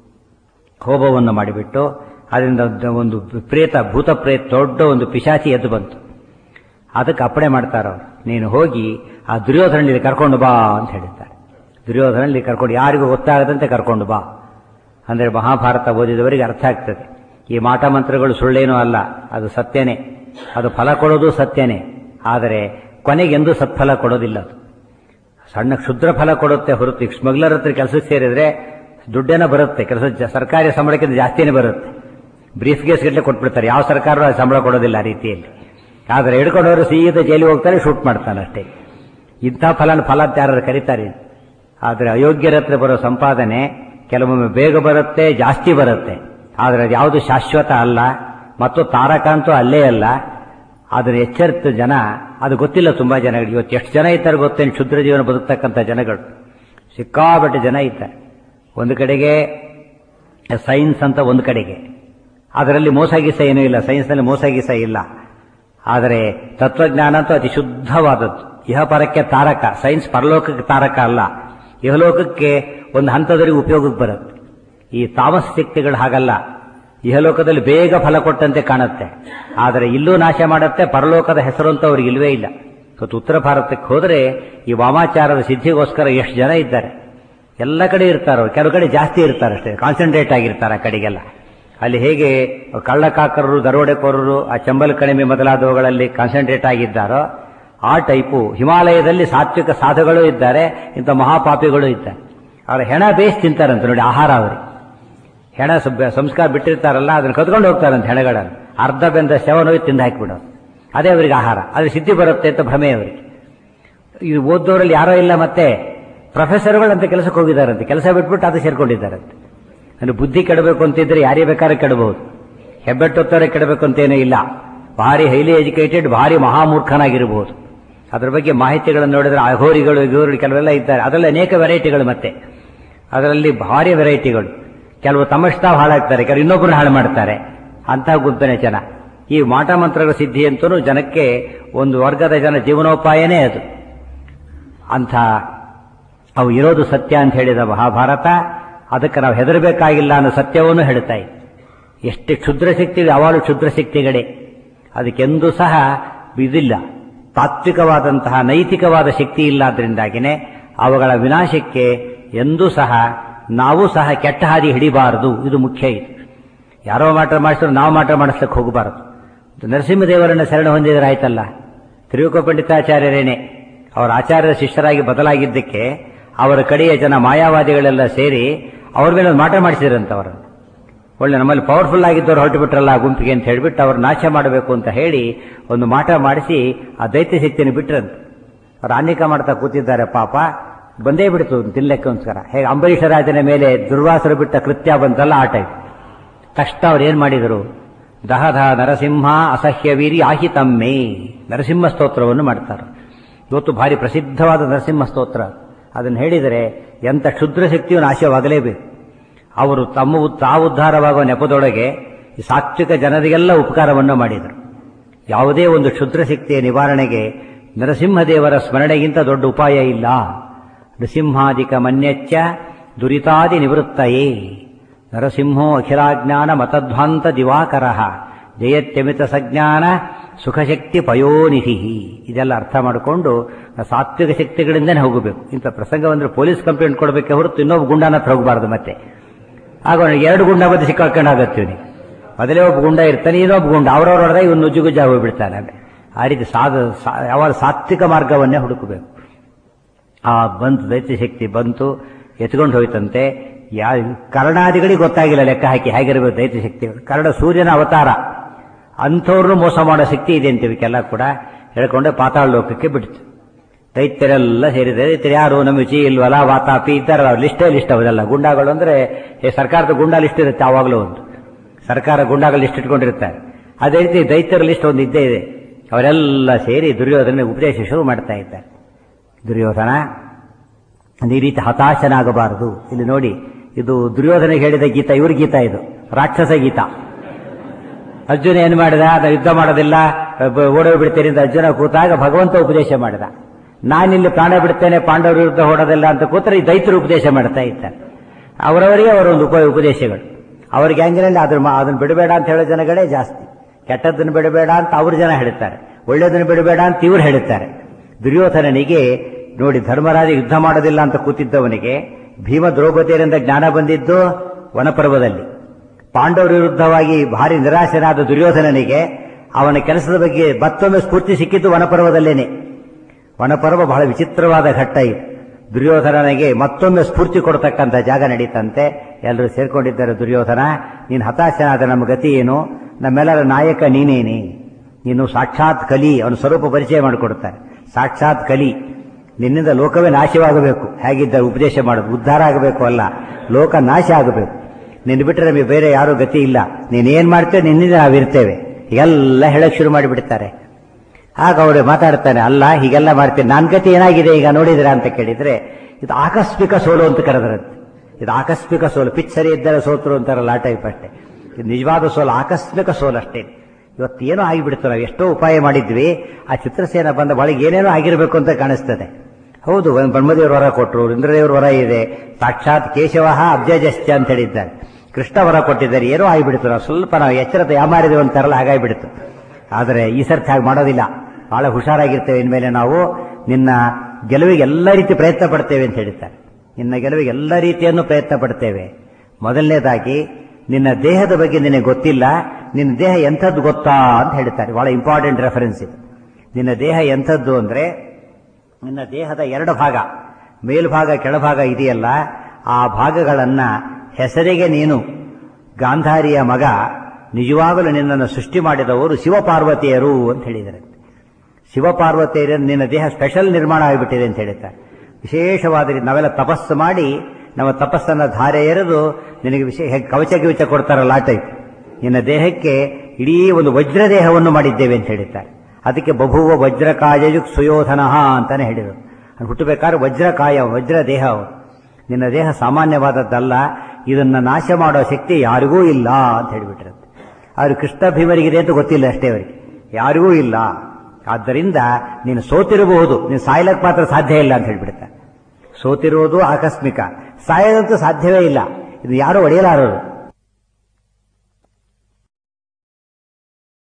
ಹೋಮವನ್ನು ಮಾಡಿಬಿಟ್ಟು ಅದರಿಂದ ಒಂದು ಪ್ರೇತ ಭೂತ ಪ್ರೇತ ದೊಡ್ಡ ಒಂದು ಪಿಶಾಚಿ ಎದ್ದು ಬಂತು ಅದಕ್ಕೆ ಅಪ್ಪಣೆ ಮಾಡ್ತಾರ ನೀನು ಹೋಗಿ ಆ ದುರ್ಯೋಧನಲ್ಲಿ ಕರ್ಕೊಂಡು ಬಾ ಅಂತ ಹೇಳಿದ್ದಾರೆ ದುರ್ಯೋಧನಲ್ಲಿ ಕರ್ಕೊಂಡು ಯಾರಿಗೂ ಗೊತ್ತಾಗದಂತೆ ಕರ್ಕೊಂಡು ಬಾ ಅಂದರೆ ಮಹಾಭಾರತ ಓದಿದವರಿಗೆ ಅರ್ಥ ಆಗ್ತದೆ ಈ ಮಾಟ ಮಂತ್ರಗಳು ಸುಳ್ಳೇನೂ ಅಲ್ಲ ಅದು ಸತ್ಯನೇ ಅದು ಫಲ ಕೊಡೋದು ಸತ್ಯನೇ ಆದರೆ ಕೊನೆಗೆಂದೂ ಸತ್ಫಲ ಕೊಡೋದಿಲ್ಲ ಅದು ಸಣ್ಣ ಕ್ಷುದ್ರ ಫಲ ಕೊಡುತ್ತೆ ಹೊರತು ಸ್ಮಗ್ಲರ್ ಹತ್ರ ಕೆಲಸಕ್ಕೆ ಸೇರಿದ್ರೆ ದುಡ್ಡೇನೋ ಬರುತ್ತೆ ಕೆಲಸ ಸರ್ಕಾರಿ ಸಂಬಳಕ್ಕಿಂತ ಜಾಸ್ತಿನೇ ಬರುತ್ತೆ ಬ್ರೀಫ್ ಗೇಸ್ ಗಟ್ಟಲೆ ಕೊಟ್ಬಿಡ್ತಾರೆ ಯಾವ ಸರ್ಕಾರ ಸಂಬಳ ಕೊಡೋದಿಲ್ಲ ಆ ರೀತಿಯಲ್ಲಿ ಆದರೆ ಹಿಡ್ಕೊಂಡವರು ಸೀದಾ ಜೈಲಿಗೆ ಹೋಗ್ತಾರೆ ಶೂಟ್ ಮಾಡ್ತಾನೆ ಅಷ್ಟೇ ಇಂಥ ಫಲನ ಫಲ ಅಂತ ಯಾರು ಕರೀತಾರೆ ಆದರೆ ಅಯೋಗ್ಯರ ಹತ್ರ ಬರೋ ಸಂಪಾದನೆ ಕೆಲವೊಮ್ಮೆ ಬೇಗ ಬರುತ್ತೆ ಜಾಸ್ತಿ ಬರುತ್ತೆ ಆದರೆ ಅದು ಯಾವುದು ಶಾಶ್ವತ ಅಲ್ಲ ಮತ್ತು ತಾರಕಾಂತೂ ಅಲ್ಲೇ ಅಲ್ಲ ಅದರ ಎಚ್ಚರಿತ ಜನ ಅದು ಗೊತ್ತಿಲ್ಲ ತುಂಬಾ ಜನಗಳಿಗೆ ಇವತ್ತು ಎಷ್ಟು ಜನ ಇದ್ದಾರೆ ಗೊತ್ತೇನು ಕ್ಷುದ್ರ ಜೀವನ ಬದುಕ್ತಕ್ಕಂಥ ಜನಗಳು ಸಿಕ್ಕಾಬಟ್ಟೆ ಜನ ಇದ್ದಾರೆ ಒಂದು ಕಡೆಗೆ ಸೈನ್ಸ್ ಅಂತ ಒಂದು ಕಡೆಗೆ ಅದರಲ್ಲಿ ಮೋಸ ಗೀಸ ಏನೂ ಇಲ್ಲ ಸೈನ್ಸ್ನಲ್ಲಿ ಮೋಸ ಗೀಸ ಇಲ್ಲ ಆದರೆ ತತ್ವಜ್ಞಾನ ಅಂತೂ ಅತಿ ಶುದ್ಧವಾದದ್ದು ಇಹಪರಕ್ಕೆ ತಾರಕ ಸೈನ್ಸ್ ಪರಲೋಕಕ್ಕೆ ತಾರಕ ಅಲ್ಲ ಇಹಲೋಕಕ್ಕೆ ಒಂದು ಹಂತದವರೆಗೆ ಉಪಯೋಗಕ್ಕೆ ಬರುತ್ತೆ ಈ ತಾಮಸ ಶಕ್ತಿಗಳು ಹಾಗಲ್ಲ ಇಹಲೋಕದಲ್ಲಿ ಬೇಗ ಫಲ ಕೊಟ್ಟಂತೆ ಕಾಣುತ್ತೆ ಆದರೆ ಇಲ್ಲೂ ನಾಶ ಮಾಡುತ್ತೆ ಪರಲೋಕದ ಹೆಸರು ಅಂತ ಅವ್ರಿಗೆ ಇಲ್ವೇ ಇಲ್ಲ ಇವತ್ತು ಉತ್ತರ ಭಾರತಕ್ಕೆ ಹೋದರೆ ಈ ವಾಮಾಚಾರದ ಸಿದ್ಧಿಗೋಸ್ಕರ ಎಷ್ಟು ಜನ ಇದ್ದಾರೆ ಎಲ್ಲ ಕಡೆ ಇರ್ತಾರೋ ಕೆಲವು ಕಡೆ ಜಾಸ್ತಿ ಇರ್ತಾರೆ ಅಷ್ಟೇ ಕಾನ್ಸಂಟ್ರೇಟ್ ಆಗಿರ್ತಾರೆ ಆ ಕಡೆಗೆಲ್ಲ ಅಲ್ಲಿ ಹೇಗೆ ಕಳ್ಳಕಾಕರರು ದರೋಡೆಕೋರರು ಆ ಚಂಬಲ್ ಕಣಿಮೆ ಮೊದಲಾದವುಗಳಲ್ಲಿ ಕಾನ್ಸಂಟ್ರೇಟ್ ಆಗಿದ್ದಾರೋ ಆ ಟೈಪು ಹಿಮಾಲಯದಲ್ಲಿ ಸಾತ್ವಿಕ ಸಾಧುಗಳು ಇದ್ದಾರೆ ಇಂಥ ಮಹಾಪಾಪಿಗಳು ಇದ್ದಾರೆ ಅವರ ಹೆಣ ಬೇಯಿಸಿ ತಿಂತಾರಂತೆ ನೋಡಿ ಆಹಾರ ಅವರಿಗೆ ಹೆಣ ಸಂಸ್ಕಾರ ಬಿಟ್ಟಿರ್ತಾರಲ್ಲ ಅದನ್ನು ಕದ್ಕೊಂಡು ಹೋಗ್ತಾರಂತೆ ಹೆಣಗಳನ್ನು ಅರ್ಧ ಬೆಂದ ಶವನೋಗಿ ತಿಂದು ಹಾಕಿಬಿಡೋದು ಅದೇ ಅವರಿಗೆ ಆಹಾರ ಅದ್ರ ಸಿದ್ಧಿ ಬರುತ್ತೆ ಅಂತ ಭ್ರಮೆ ಅವರಿಗೆ ಇದು ಓದ್ದವರಲ್ಲಿ ಯಾರೋ ಇಲ್ಲ ಮತ್ತೆ ಪ್ರೊಫೆಸರ್ಗಳು ಅಂತ ಕೆಲಸಕ್ಕೆ ಹೋಗಿದ್ದಾರಂತೆ ಕೆಲಸ ಬಿಟ್ಬಿಟ್ಟು ಅದು ಸೇರ್ಕೊಂಡಿದ್ದಾರಂತೆ ಅಂದ್ರೆ ಬುದ್ಧಿ ಕೆಡಬೇಕು ಅಂತಿದ್ರೆ ಯಾರೇ ಬೇಕಾದ್ರೆ ಕೆಡಬಹುದು ಹೆಬ್ಬೆಟ್ಟೊತ್ತವರೇ ಕೆಡಬೇಕು ಅಂತೇನೂ ಇಲ್ಲ ಭಾರಿ ಹೈಲಿ ಎಜುಕೇಟೆಡ್ ಭಾರಿ ಮಹಾಮೂರ್ಖನಾಗಿರಬಹುದು ಅದರ ಬಗ್ಗೆ ಮಾಹಿತಿಗಳನ್ನು ನೋಡಿದ್ರೆ ಅಘೋರಿಗಳು ಇಗೋರು ಕೆಲವೆಲ್ಲ ಇದ್ದಾರೆ ಅದರಲ್ಲಿ ಅನೇಕ ವೆರೈಟಿಗಳು ಮತ್ತೆ ಅದರಲ್ಲಿ ಭಾರಿ ವೆರೈಟಿಗಳು ಕೆಲವು ತಮ್ಮಷ್ಟಾವ್ ಹಾಳಾಗ್ತಾರೆ ಕೆಲವು ಇನ್ನೊಬ್ಬರನ್ನ ಹಾಳು ಮಾಡ್ತಾರೆ ಅಂತಹ ಗುಂಪಿನ ಜನ ಈ ಮಾಟ ಮಂತ್ರಗಳ ಸಿದ್ಧಿ ಅಂತೂ ಜನಕ್ಕೆ ಒಂದು ವರ್ಗದ ಜನ ಜೀವನೋಪಾಯನೇ ಅದು ಅಂಥ ಅವು ಇರೋದು ಸತ್ಯ ಅಂತ ಹೇಳಿದ ಮಹಾಭಾರತ ಅದಕ್ಕೆ ನಾವು ಹೆದರಬೇಕಾಗಿಲ್ಲ ಅನ್ನೋ ಸತ್ಯವನ್ನು ಹೇಳ್ತಾ ಇದೆ ಎಷ್ಟು ಕ್ಷುದ್ರ ಶಕ್ತಿ ಯಾವಾಗಲೂ ಕ್ಷುದ್ರ ಶಕ್ತಿಗಳೇ ಅದಕ್ಕೆಂದೂ ಸಹ ಇದಿಲ್ಲ ತಾತ್ವಿಕವಾದಂತಹ ನೈತಿಕವಾದ ಶಕ್ತಿ ಇಲ್ಲ ಅದರಿಂದಾಗಿನೇ ಅವುಗಳ ವಿನಾಶಕ್ಕೆ ಎಂದೂ ಸಹ ನಾವು ಸಹ ಕೆಟ್ಟ ಹಾದಿ ಹಿಡಿಬಾರದು ಇದು ಮುಖ್ಯ ಇದು ಯಾರೋ ಮಾಟ ಮಾಡಿಸಿದ್ರು ನಾವು ಮಾಟ ಮಾಡಿಸ್ಲಿಕ್ಕೆ ಹೋಗಬಾರದು ನರಸಿಂಹದೇವರನ್ನ ಶರಣ ಹೊಂದಿದ್ರೆ ಆಯ್ತಲ್ಲ ತ್ರಿಯುಕ ಪಂಡಿತಾಚಾರ್ಯರೇನೆ ಅವರ ಆಚಾರ್ಯರ ಶಿಷ್ಯರಾಗಿ ಬದಲಾಗಿದ್ದಕ್ಕೆ ಅವರ ಕಡೆಯ ಜನ ಮಾಯಾವಾದಿಗಳೆಲ್ಲ ಸೇರಿ ಅವ್ರ ಮೇಲೆ ಒಂದು ಮಾಟ ಮಾಡಿಸಿದ್ರಂತವರನ್ನು ಒಳ್ಳೆ ನಮ್ಮಲ್ಲಿ ಪವರ್ಫುಲ್ ಆಗಿದ್ದವ್ರು ಹೊರಟು ಬಿಟ್ರಲ್ಲ ಆ ಗುಂಪಿಗೆ ಅಂತ ಹೇಳಿಬಿಟ್ಟು ಅವ್ರು ನಾಶ ಮಾಡಬೇಕು ಅಂತ ಹೇಳಿ ಒಂದು ಮಾಟ ಮಾಡಿಸಿ ಆ ದೈತ್ಯ ಶಕ್ತಿಯನ್ನು ಬಿಟ್ರಂತೆ ಅವ್ರು ಆನ್ನಿಕ ಮಾಡ್ತಾ ಕೂತಿದ್ದಾರೆ ಪಾಪ ಬಂದೇ ಬಿಡ್ತು ತಿನ್ಲಿಕ್ಕೋಸ್ಕರ ಹೇಗೆ ಅಂಬರೀಷ ರಾಜನ ಮೇಲೆ ದುರ್ವಾಸರು ಬಿಟ್ಟ ಕೃತ್ಯ ಬಂತಲ್ಲ ಆ ಟೈಪ್ ತಕ್ಷಣ ಅವ್ರು ಏನ್ ಮಾಡಿದರು ದಹಧ ನರಸಿಂಹ ಅಸಹ್ಯ ವೀರಿ ಆಹಿತಮ್ಮೆ ನರಸಿಂಹ ಸ್ತೋತ್ರವನ್ನು ಮಾಡ್ತಾರೆ ಇವತ್ತು ಭಾರಿ ಪ್ರಸಿದ್ಧವಾದ ನರಸಿಂಹ ಸ್ತೋತ್ರ ಅದನ್ನು ಹೇಳಿದರೆ ಎಂಥ ಕ್ಷುದ್ರ ಶಕ್ತಿಯು ನಾಶವಾಗಲೇಬೇಕು ಅವರು ತಮ್ಮ ತಾವು ಉದ್ಧಾರವಾಗುವ ನೆಪದೊಳಗೆ ಈ ಸಾತ್ವಿಕ ಜನರಿಗೆಲ್ಲ ಉಪಕಾರವನ್ನು ಮಾಡಿದರು ಯಾವುದೇ ಒಂದು ಕ್ಷುದ್ರ ಶಕ್ತಿಯ ನಿವಾರಣೆಗೆ ನರಸಿಂಹದೇವರ ಸ್ಮರಣೆಗಿಂತ ದೊಡ್ಡ ಉಪಾಯ ಇಲ್ಲ ನೃಸಿಂಹಾದಿಕ ಮನ್ಯಚ್ಚ ದುರಿತಾದಿ ನಿವೃತ್ತಯೇ ನರಸಿಂಹೋ ಅಖಿಲಾಜ್ಞಾನ ಮತಧ್ವಾಂತ ದಿವಾಕರ ಜಯತ್ಯಮಿತ ಸಜ್ಞಾನ ಸುಖಶಕ್ತಿ ಪಯೋನಿಧಿ ಇದೆಲ್ಲ ಅರ್ಥ ಮಾಡಿಕೊಂಡು ಸಾತ್ವಿಕ ಶಕ್ತಿಗಳಿಂದನೇ ಹೋಗಬೇಕು ಇಂಥ ಪ್ರಸಂಗ ಬಂದ್ರೆ ಪೊಲೀಸ್ ಕಂಪ್ಲೇಂಟ್ ಕೊಡಬೇಕೆ ಹೊರತು ಇನ್ನೊಬ್ಬ ಗುಂಡನ ಹತ್ರ ಹೋಗಬಾರ್ದು ಮತ್ತೆ ಆಗ ಅವ್ನಿಗೆ ಎರಡು ಗುಂಡ ಬಂದು ಸಿಕ್ಕಾಕೊಂಡು ಆಗತ್ತೀವಿ ಮೊದಲೇ ಒಬ್ಬ ಗುಂಡ ಇರ್ತಾನೆ ಇನ್ನೊಬ್ಬ ಗುಂಡ ಅವ್ರವ್ರ ಹೊಡೆದ ಇವನು ನುಜ್ಜುಗುಜ್ಜ ಹೋಗ್ಬಿಡ್ತಾನೆ ಆ ರೀತಿ ಸಾಧ ಯಾವಾಗ ಸಾತ್ವಿಕ ಮಾರ್ಗವನ್ನೇ ಹುಡುಕಬೇಕು ಆ ಬಂತು ದೈತ್ಯ ಶಕ್ತಿ ಬಂತು ಎತ್ಕೊಂಡು ಹೋಯ್ತಂತೆ ಯಾ ಕರ್ಣಾದಿಗಳಿಗೆ ಗೊತ್ತಾಗಿಲ್ಲ ಲೆಕ್ಕ ಹಾಕಿ ಹೇಗಿರಬೇಕು ದೈತ್ಯ ಶಕ್ತಿಗಳು ಕರ್ಣ ಸೂರ್ಯನ ಅವತಾರ ಅಂಥವ್ರನ್ನು ಮೋಸ ಮಾಡೋ ಶಕ್ತಿ ಇದೆ ಅಂತೀವಿಕ್ಕೆಲ್ಲ ಕೂಡ ಹೇಳ್ಕೊಂಡೆ ಪಾತಾಳ ಲೋಕಕ್ಕೆ ಬಿಡ್ತು ದೈತ್ಯರೆಲ್ಲ ಸೇರಿದೆ ದೈತ್ಯರು ಯಾರು ನಮಿಚಿ ಇಲ್ವಲ್ಲ ವಾತಾಪಿ ಇದ್ದಾರಲ್ಲ ಅವ್ರ ಲಿಸ್ಟೇ ಲಿಸ್ಟ್ ಅವರೆಲ್ಲ ಗುಂಡಾಗಳು ಅಂದ್ರೆ ಈ ಸರ್ಕಾರದ ಗುಂಡಾ ಲಿಸ್ಟ್ ಇರುತ್ತೆ ಆವಾಗಲೂ ಒಂದು ಸರ್ಕಾರ ಗುಂಡಾಗಳ ಲಿಸ್ಟ್ ಇಟ್ಕೊಂಡಿರ್ತಾರೆ ಅದೇ ರೀತಿ ದೈತ್ಯರ ಲಿಸ್ಟ್ ಒಂದು ಇದ್ದೇ ಇದೆ ಅವರೆಲ್ಲ ಸೇರಿ ದುರ್ಯೋಧನ ಉಪದೇಶ ಶುರು ಮಾಡ್ತಾ ಇದ್ದಾರೆ ದುರ್ಯೋಧನ ಈ ರೀತಿ ಹತಾಶನಾಗಬಾರದು ಇಲ್ಲಿ ನೋಡಿ ಇದು ದುರ್ಯೋಧನಿಗೆ ಹೇಳಿದ ಗೀತ ಇವ್ರ ಗೀತ ಇದು ರಾಕ್ಷಸ ಗೀತ ಅರ್ಜುನ ಏನು ಮಾಡಿದ ನಾನು ಯುದ್ಧ ಮಾಡೋದಿಲ್ಲ ಓಡೋಗಿ ಬಿಡ್ತೇನೆ ಅಂತ ಅರ್ಜುನ ಕೂತಾಗ ಭಗವಂತ ಉಪದೇಶ ಮಾಡಿದ ನಾನಿಲ್ಲಿ ಪ್ರಾಣ ಬಿಡ್ತೇನೆ ಪಾಂಡವರ ವಿರುದ್ಧ ಓಡೋದಿಲ್ಲ ಅಂತ ಕೂತ್ರೆ ಈ ದೈತ್ಯರು ಉಪದೇಶ ಮಾಡ್ತಾ ಇದ್ದಾರೆ ಅವರವರಿಗೆ ಅವರೊಂದು ಉಪ ಉಪದೇಶಗಳು ಅವ್ರ ಗ್ಯಾಂಗಿನಲ್ಲಿ ಅದ್ರ ಮ- ಅದನ್ನ ಬಿಡಬೇಡ ಅಂತ ಹೇಳೋ ಜನಗಳೇ ಜಾಸ್ತಿ ಕೆಟ್ಟದ್ದನ್ನು ಬಿಡಬೇಡ ಅಂತ ಅವ್ರ ಜನ ಹೇಳ್ತಾರೆ ಒಳ್ಳೆಯದನ್ನು ಬಿಡಬೇಡ ಅಂತ ಇವ್ರು ಹೇಳುತ್ತಾರೆ ದುರ್ಯೋಧನನಿಗೆ ನೋಡಿ ಧರ್ಮರಾಜ ಯುದ್ಧ ಮಾಡೋದಿಲ್ಲ ಅಂತ ಕೂತಿದ್ದವನಿಗೆ ಭೀಮ ದ್ರೌಪದಿಯರಿಂದ ಜ್ಞಾನ ಬಂದಿದ್ದು ವನಪರ್ವದಲ್ಲಿ ಪಾಂಡವರ ವಿರುದ್ಧವಾಗಿ ಭಾರಿ ನಿರಾಶನಾದ ದುರ್ಯೋಧನನಿಗೆ ಅವನ ಕೆಲಸದ ಬಗ್ಗೆ ಮತ್ತೊಮ್ಮೆ ಸ್ಫೂರ್ತಿ ಸಿಕ್ಕಿದ್ದು ವನಪರ್ವದಲ್ಲೇನೆ ವನಪರ್ವ ಬಹಳ ವಿಚಿತ್ರವಾದ ಘಟ್ಟ ಇದು ದುರ್ಯೋಧನನಿಗೆ ಮತ್ತೊಮ್ಮೆ ಸ್ಫೂರ್ತಿ ಕೊಡ್ತಕ್ಕಂಥ ಜಾಗ ನಡೀತಂತೆ ಎಲ್ಲರೂ ಸೇರ್ಕೊಂಡಿದ್ದಾರೆ ದುರ್ಯೋಧನ ನೀನು ಹತಾಶನಾದ ನಮ್ಮ ಗತಿ ಏನು ನಮ್ಮೆಲ್ಲರ ನಾಯಕ ನೀನೇನೆ ನೀನು ಸಾಕ್ಷಾತ್ ಕಲಿ ಅವನ ಸ್ವರೂಪ ಪರಿಚಯ ಮಾಡಿಕೊಡ್ತಾರೆ ಸಾಕ್ಷಾತ್ ಕಲಿ ನಿನ್ನಿಂದ ಲೋಕವೇ ನಾಶವಾಗಬೇಕು ಹೇಗಿದ್ದ ಉಪದೇಶ ಮಾಡೋದು ಉದ್ಧಾರ ಆಗಬೇಕು ಅಲ್ಲ ಲೋಕ ನಾಶ ಆಗಬೇಕು ನಿನ್ನ ಬಿಟ್ಟರೆ ನಮಗೆ ಬೇರೆ ಯಾರೂ ಗತಿ ಇಲ್ಲ ನೀನೇನ್ ಮಾಡ್ತೇವೆ ನಿನ್ನಿಂದ ನಾವಿರ್ತೇವೆ ಎಲ್ಲ ಹೇಳಕ್ ಶುರು ಮಾಡಿಬಿಡ್ತಾರೆ ಆಗ ಅವರು ಮಾತಾಡ್ತಾನೆ ಅಲ್ಲ ಹೀಗೆಲ್ಲ ಮಾಡ್ತೀನಿ ನನ್ನ ಗತಿ ಏನಾಗಿದೆ ಈಗ ನೋಡಿದ್ರ ಅಂತ ಕೇಳಿದ್ರೆ ಇದು ಆಕಸ್ಮಿಕ ಸೋಲು ಅಂತ ಕರೆದ್ರಂತೆ ಇದು ಆಕಸ್ಮಿಕ ಸೋಲು ಪಿಚ್ ಸರಿ ಇದ್ದರೆ ಸೋತರು ಅಂತಾರಲ್ಲ ಆ ಟೈಪ್ ಅಷ್ಟೇ ಇದು ನಿಜವಾದ ಸೋಲು ಆಕಸ್ಮಿಕ ಸೋಲು ಅಷ್ಟೇ ಇವತ್ತು ಏನೋ ಆಗಿಬಿಡ್ತು ನಾವು ಎಷ್ಟೋ ಉಪಾಯ ಮಾಡಿದ್ವಿ ಆ ಚಿತ್ರಸೇನ ಬಂದ ಬಳಿಗೆ ಏನೇನೋ ಆಗಿರಬೇಕು ಅಂತ ಕಾಣಿಸ್ತದೆ ಹೌದು ಒಂದು ಬ್ರಹ್ಮದೇವರು ವರ ಕೊಟ್ಟರು ಇಂದ್ರದೇವ್ರ ವರ ಇದೆ ಸಾಕ್ಷಾತ್ ಕೇಶವ ಅಬ್ಜಜಶ್ಚ ಅಂತ ಹೇಳಿದ್ದಾರೆ ಕೃಷ್ಣ ವರ ಕೊಟ್ಟಿದ್ದಾರೆ ಏನೋ ಆಗಿಬಿಡ್ತು ನಾವು ಸ್ವಲ್ಪ ನಾವು ಎಚ್ಚರತೆ ಯಾಮಾರಿದೇವೆ ಅಂತಾರಲ್ಲ ಹಾಗಾಗಿಬಿಡ್ತು ಆದರೆ ಈ ಸರ್ತಿ ಹಾಗೆ ಮಾಡೋದಿಲ್ಲ ಬಹಳ ಹುಷಾರಾಗಿರ್ತೇವೆ ಇನ್ಮೇಲೆ ನಾವು ನಿನ್ನ ಗೆಲುವಿಗೆ ಎಲ್ಲ ರೀತಿ ಪ್ರಯತ್ನ ಪಡ್ತೇವೆ ಅಂತ ಹೇಳ್ತಾರೆ ನಿನ್ನ ಗೆಲುವಿಗೆ ಎಲ್ಲ ರೀತಿಯನ್ನು ಪ್ರಯತ್ನ ಪಡ್ತೇವೆ ಮೊದಲನೇದಾಗಿ ನಿನ್ನ ದೇಹದ ಬಗ್ಗೆ ನಿನಗೆ ಗೊತ್ತಿಲ್ಲ ನಿನ್ನ ದೇಹ ಎಂಥದ್ದು ಗೊತ್ತಾ ಅಂತ ಹೇಳ್ತಾರೆ ಬಹಳ ಇಂಪಾರ್ಟೆಂಟ್ ರೆಫರೆನ್ಸ್ ಇದು ನಿನ್ನ ದೇಹ ಎಂಥದ್ದು ಅಂದ್ರೆ ನಿನ್ನ ದೇಹದ ಎರಡು ಭಾಗ ಮೇಲ್ಭಾಗ ಕೆಳಭಾಗ ಇದೆಯಲ್ಲ ಆ ಭಾಗಗಳನ್ನ ಹೆಸರಿಗೆ ನೀನು ಗಾಂಧಾರಿಯ ಮಗ ನಿಜವಾಗಲೂ ನಿನ್ನನ್ನು ಸೃಷ್ಟಿ ಮಾಡಿದವರು ಶಿವಪಾರ್ವತಿಯರು ಅಂತ ಹೇಳಿದ್ದಾರೆ ಶಿವಪಾರ್ವತಿಯರ ನಿನ್ನ ದೇಹ ಸ್ಪೆಷಲ್ ನಿರ್ಮಾಣ ಆಗಿಬಿಟ್ಟಿದೆ ಅಂತ ಹೇಳಿದ್ದಾರೆ ವಿಶೇಷವಾದ ರೀತಿ ನಾವೆಲ್ಲ ತಪಸ್ಸು ಮಾಡಿ ನಮ್ಮ ತಪಸ್ಸನ್ನ ಧಾರೆ ಎರೆದು ನಿನಗೆ ವಿಶೇಷ ಹೇಗೆ ಕವಚ ಗಿವಚ ಕೊಡ್ತಾರಲ್ಲ ಆ ಟೈಪ್ ನಿನ್ನ ದೇಹಕ್ಕೆ ಇಡೀ ಒಂದು ವಜ್ರ ದೇಹವನ್ನು ಮಾಡಿದ್ದೇವೆ ಅಂತ ಹೇಳಿದ್ದಾರೆ ಅದಕ್ಕೆ ಬಹುವ ವಜ್ರಕಾಯಯುಕ್ ಸುಯೋಧನಃ ಅಂತಾನೆ ಹೇಳಿದರು ಅವ್ನು ಹುಟ್ಟಬೇಕಾದ್ರೆ ವಜ್ರಕಾಯ ವಜ್ರ ದೇಹ ಅವನು ನಿನ್ನ ದೇಹ ಸಾಮಾನ್ಯವಾದದ್ದಲ್ಲ ಇದನ್ನ ನಾಶ ಮಾಡೋ ಶಕ್ತಿ ಯಾರಿಗೂ ಇಲ್ಲ ಅಂತ ಹೇಳಿಬಿಟ್ರಂತೆ ಆದ್ರೆ ಕೃಷ್ಣ ಭೀಮರಿಗಿದೆ ಅಂತ ಗೊತ್ತಿಲ್ಲ ಅಷ್ಟೇ ಅವರಿಗೆ ಯಾರಿಗೂ ಇಲ್ಲ ಆದ್ದರಿಂದ ನೀನು ಸೋತಿರಬಹುದು ನೀನು ಸಾಯ್ಲಕ್ ಮಾತ್ರ ಸಾಧ್ಯ ಇಲ್ಲ ಅಂತ ಹೇಳ್ಬಿಡ್ತಾರೆ ಸೋತಿರುವುದು ಆಕಸ್ಮಿಕ ಸಾಯೋದಂತೂ ಸಾಧ್ಯವೇ ಇಲ್ಲ ಇದು ಯಾರು ಒಡೆಯಲಾರರು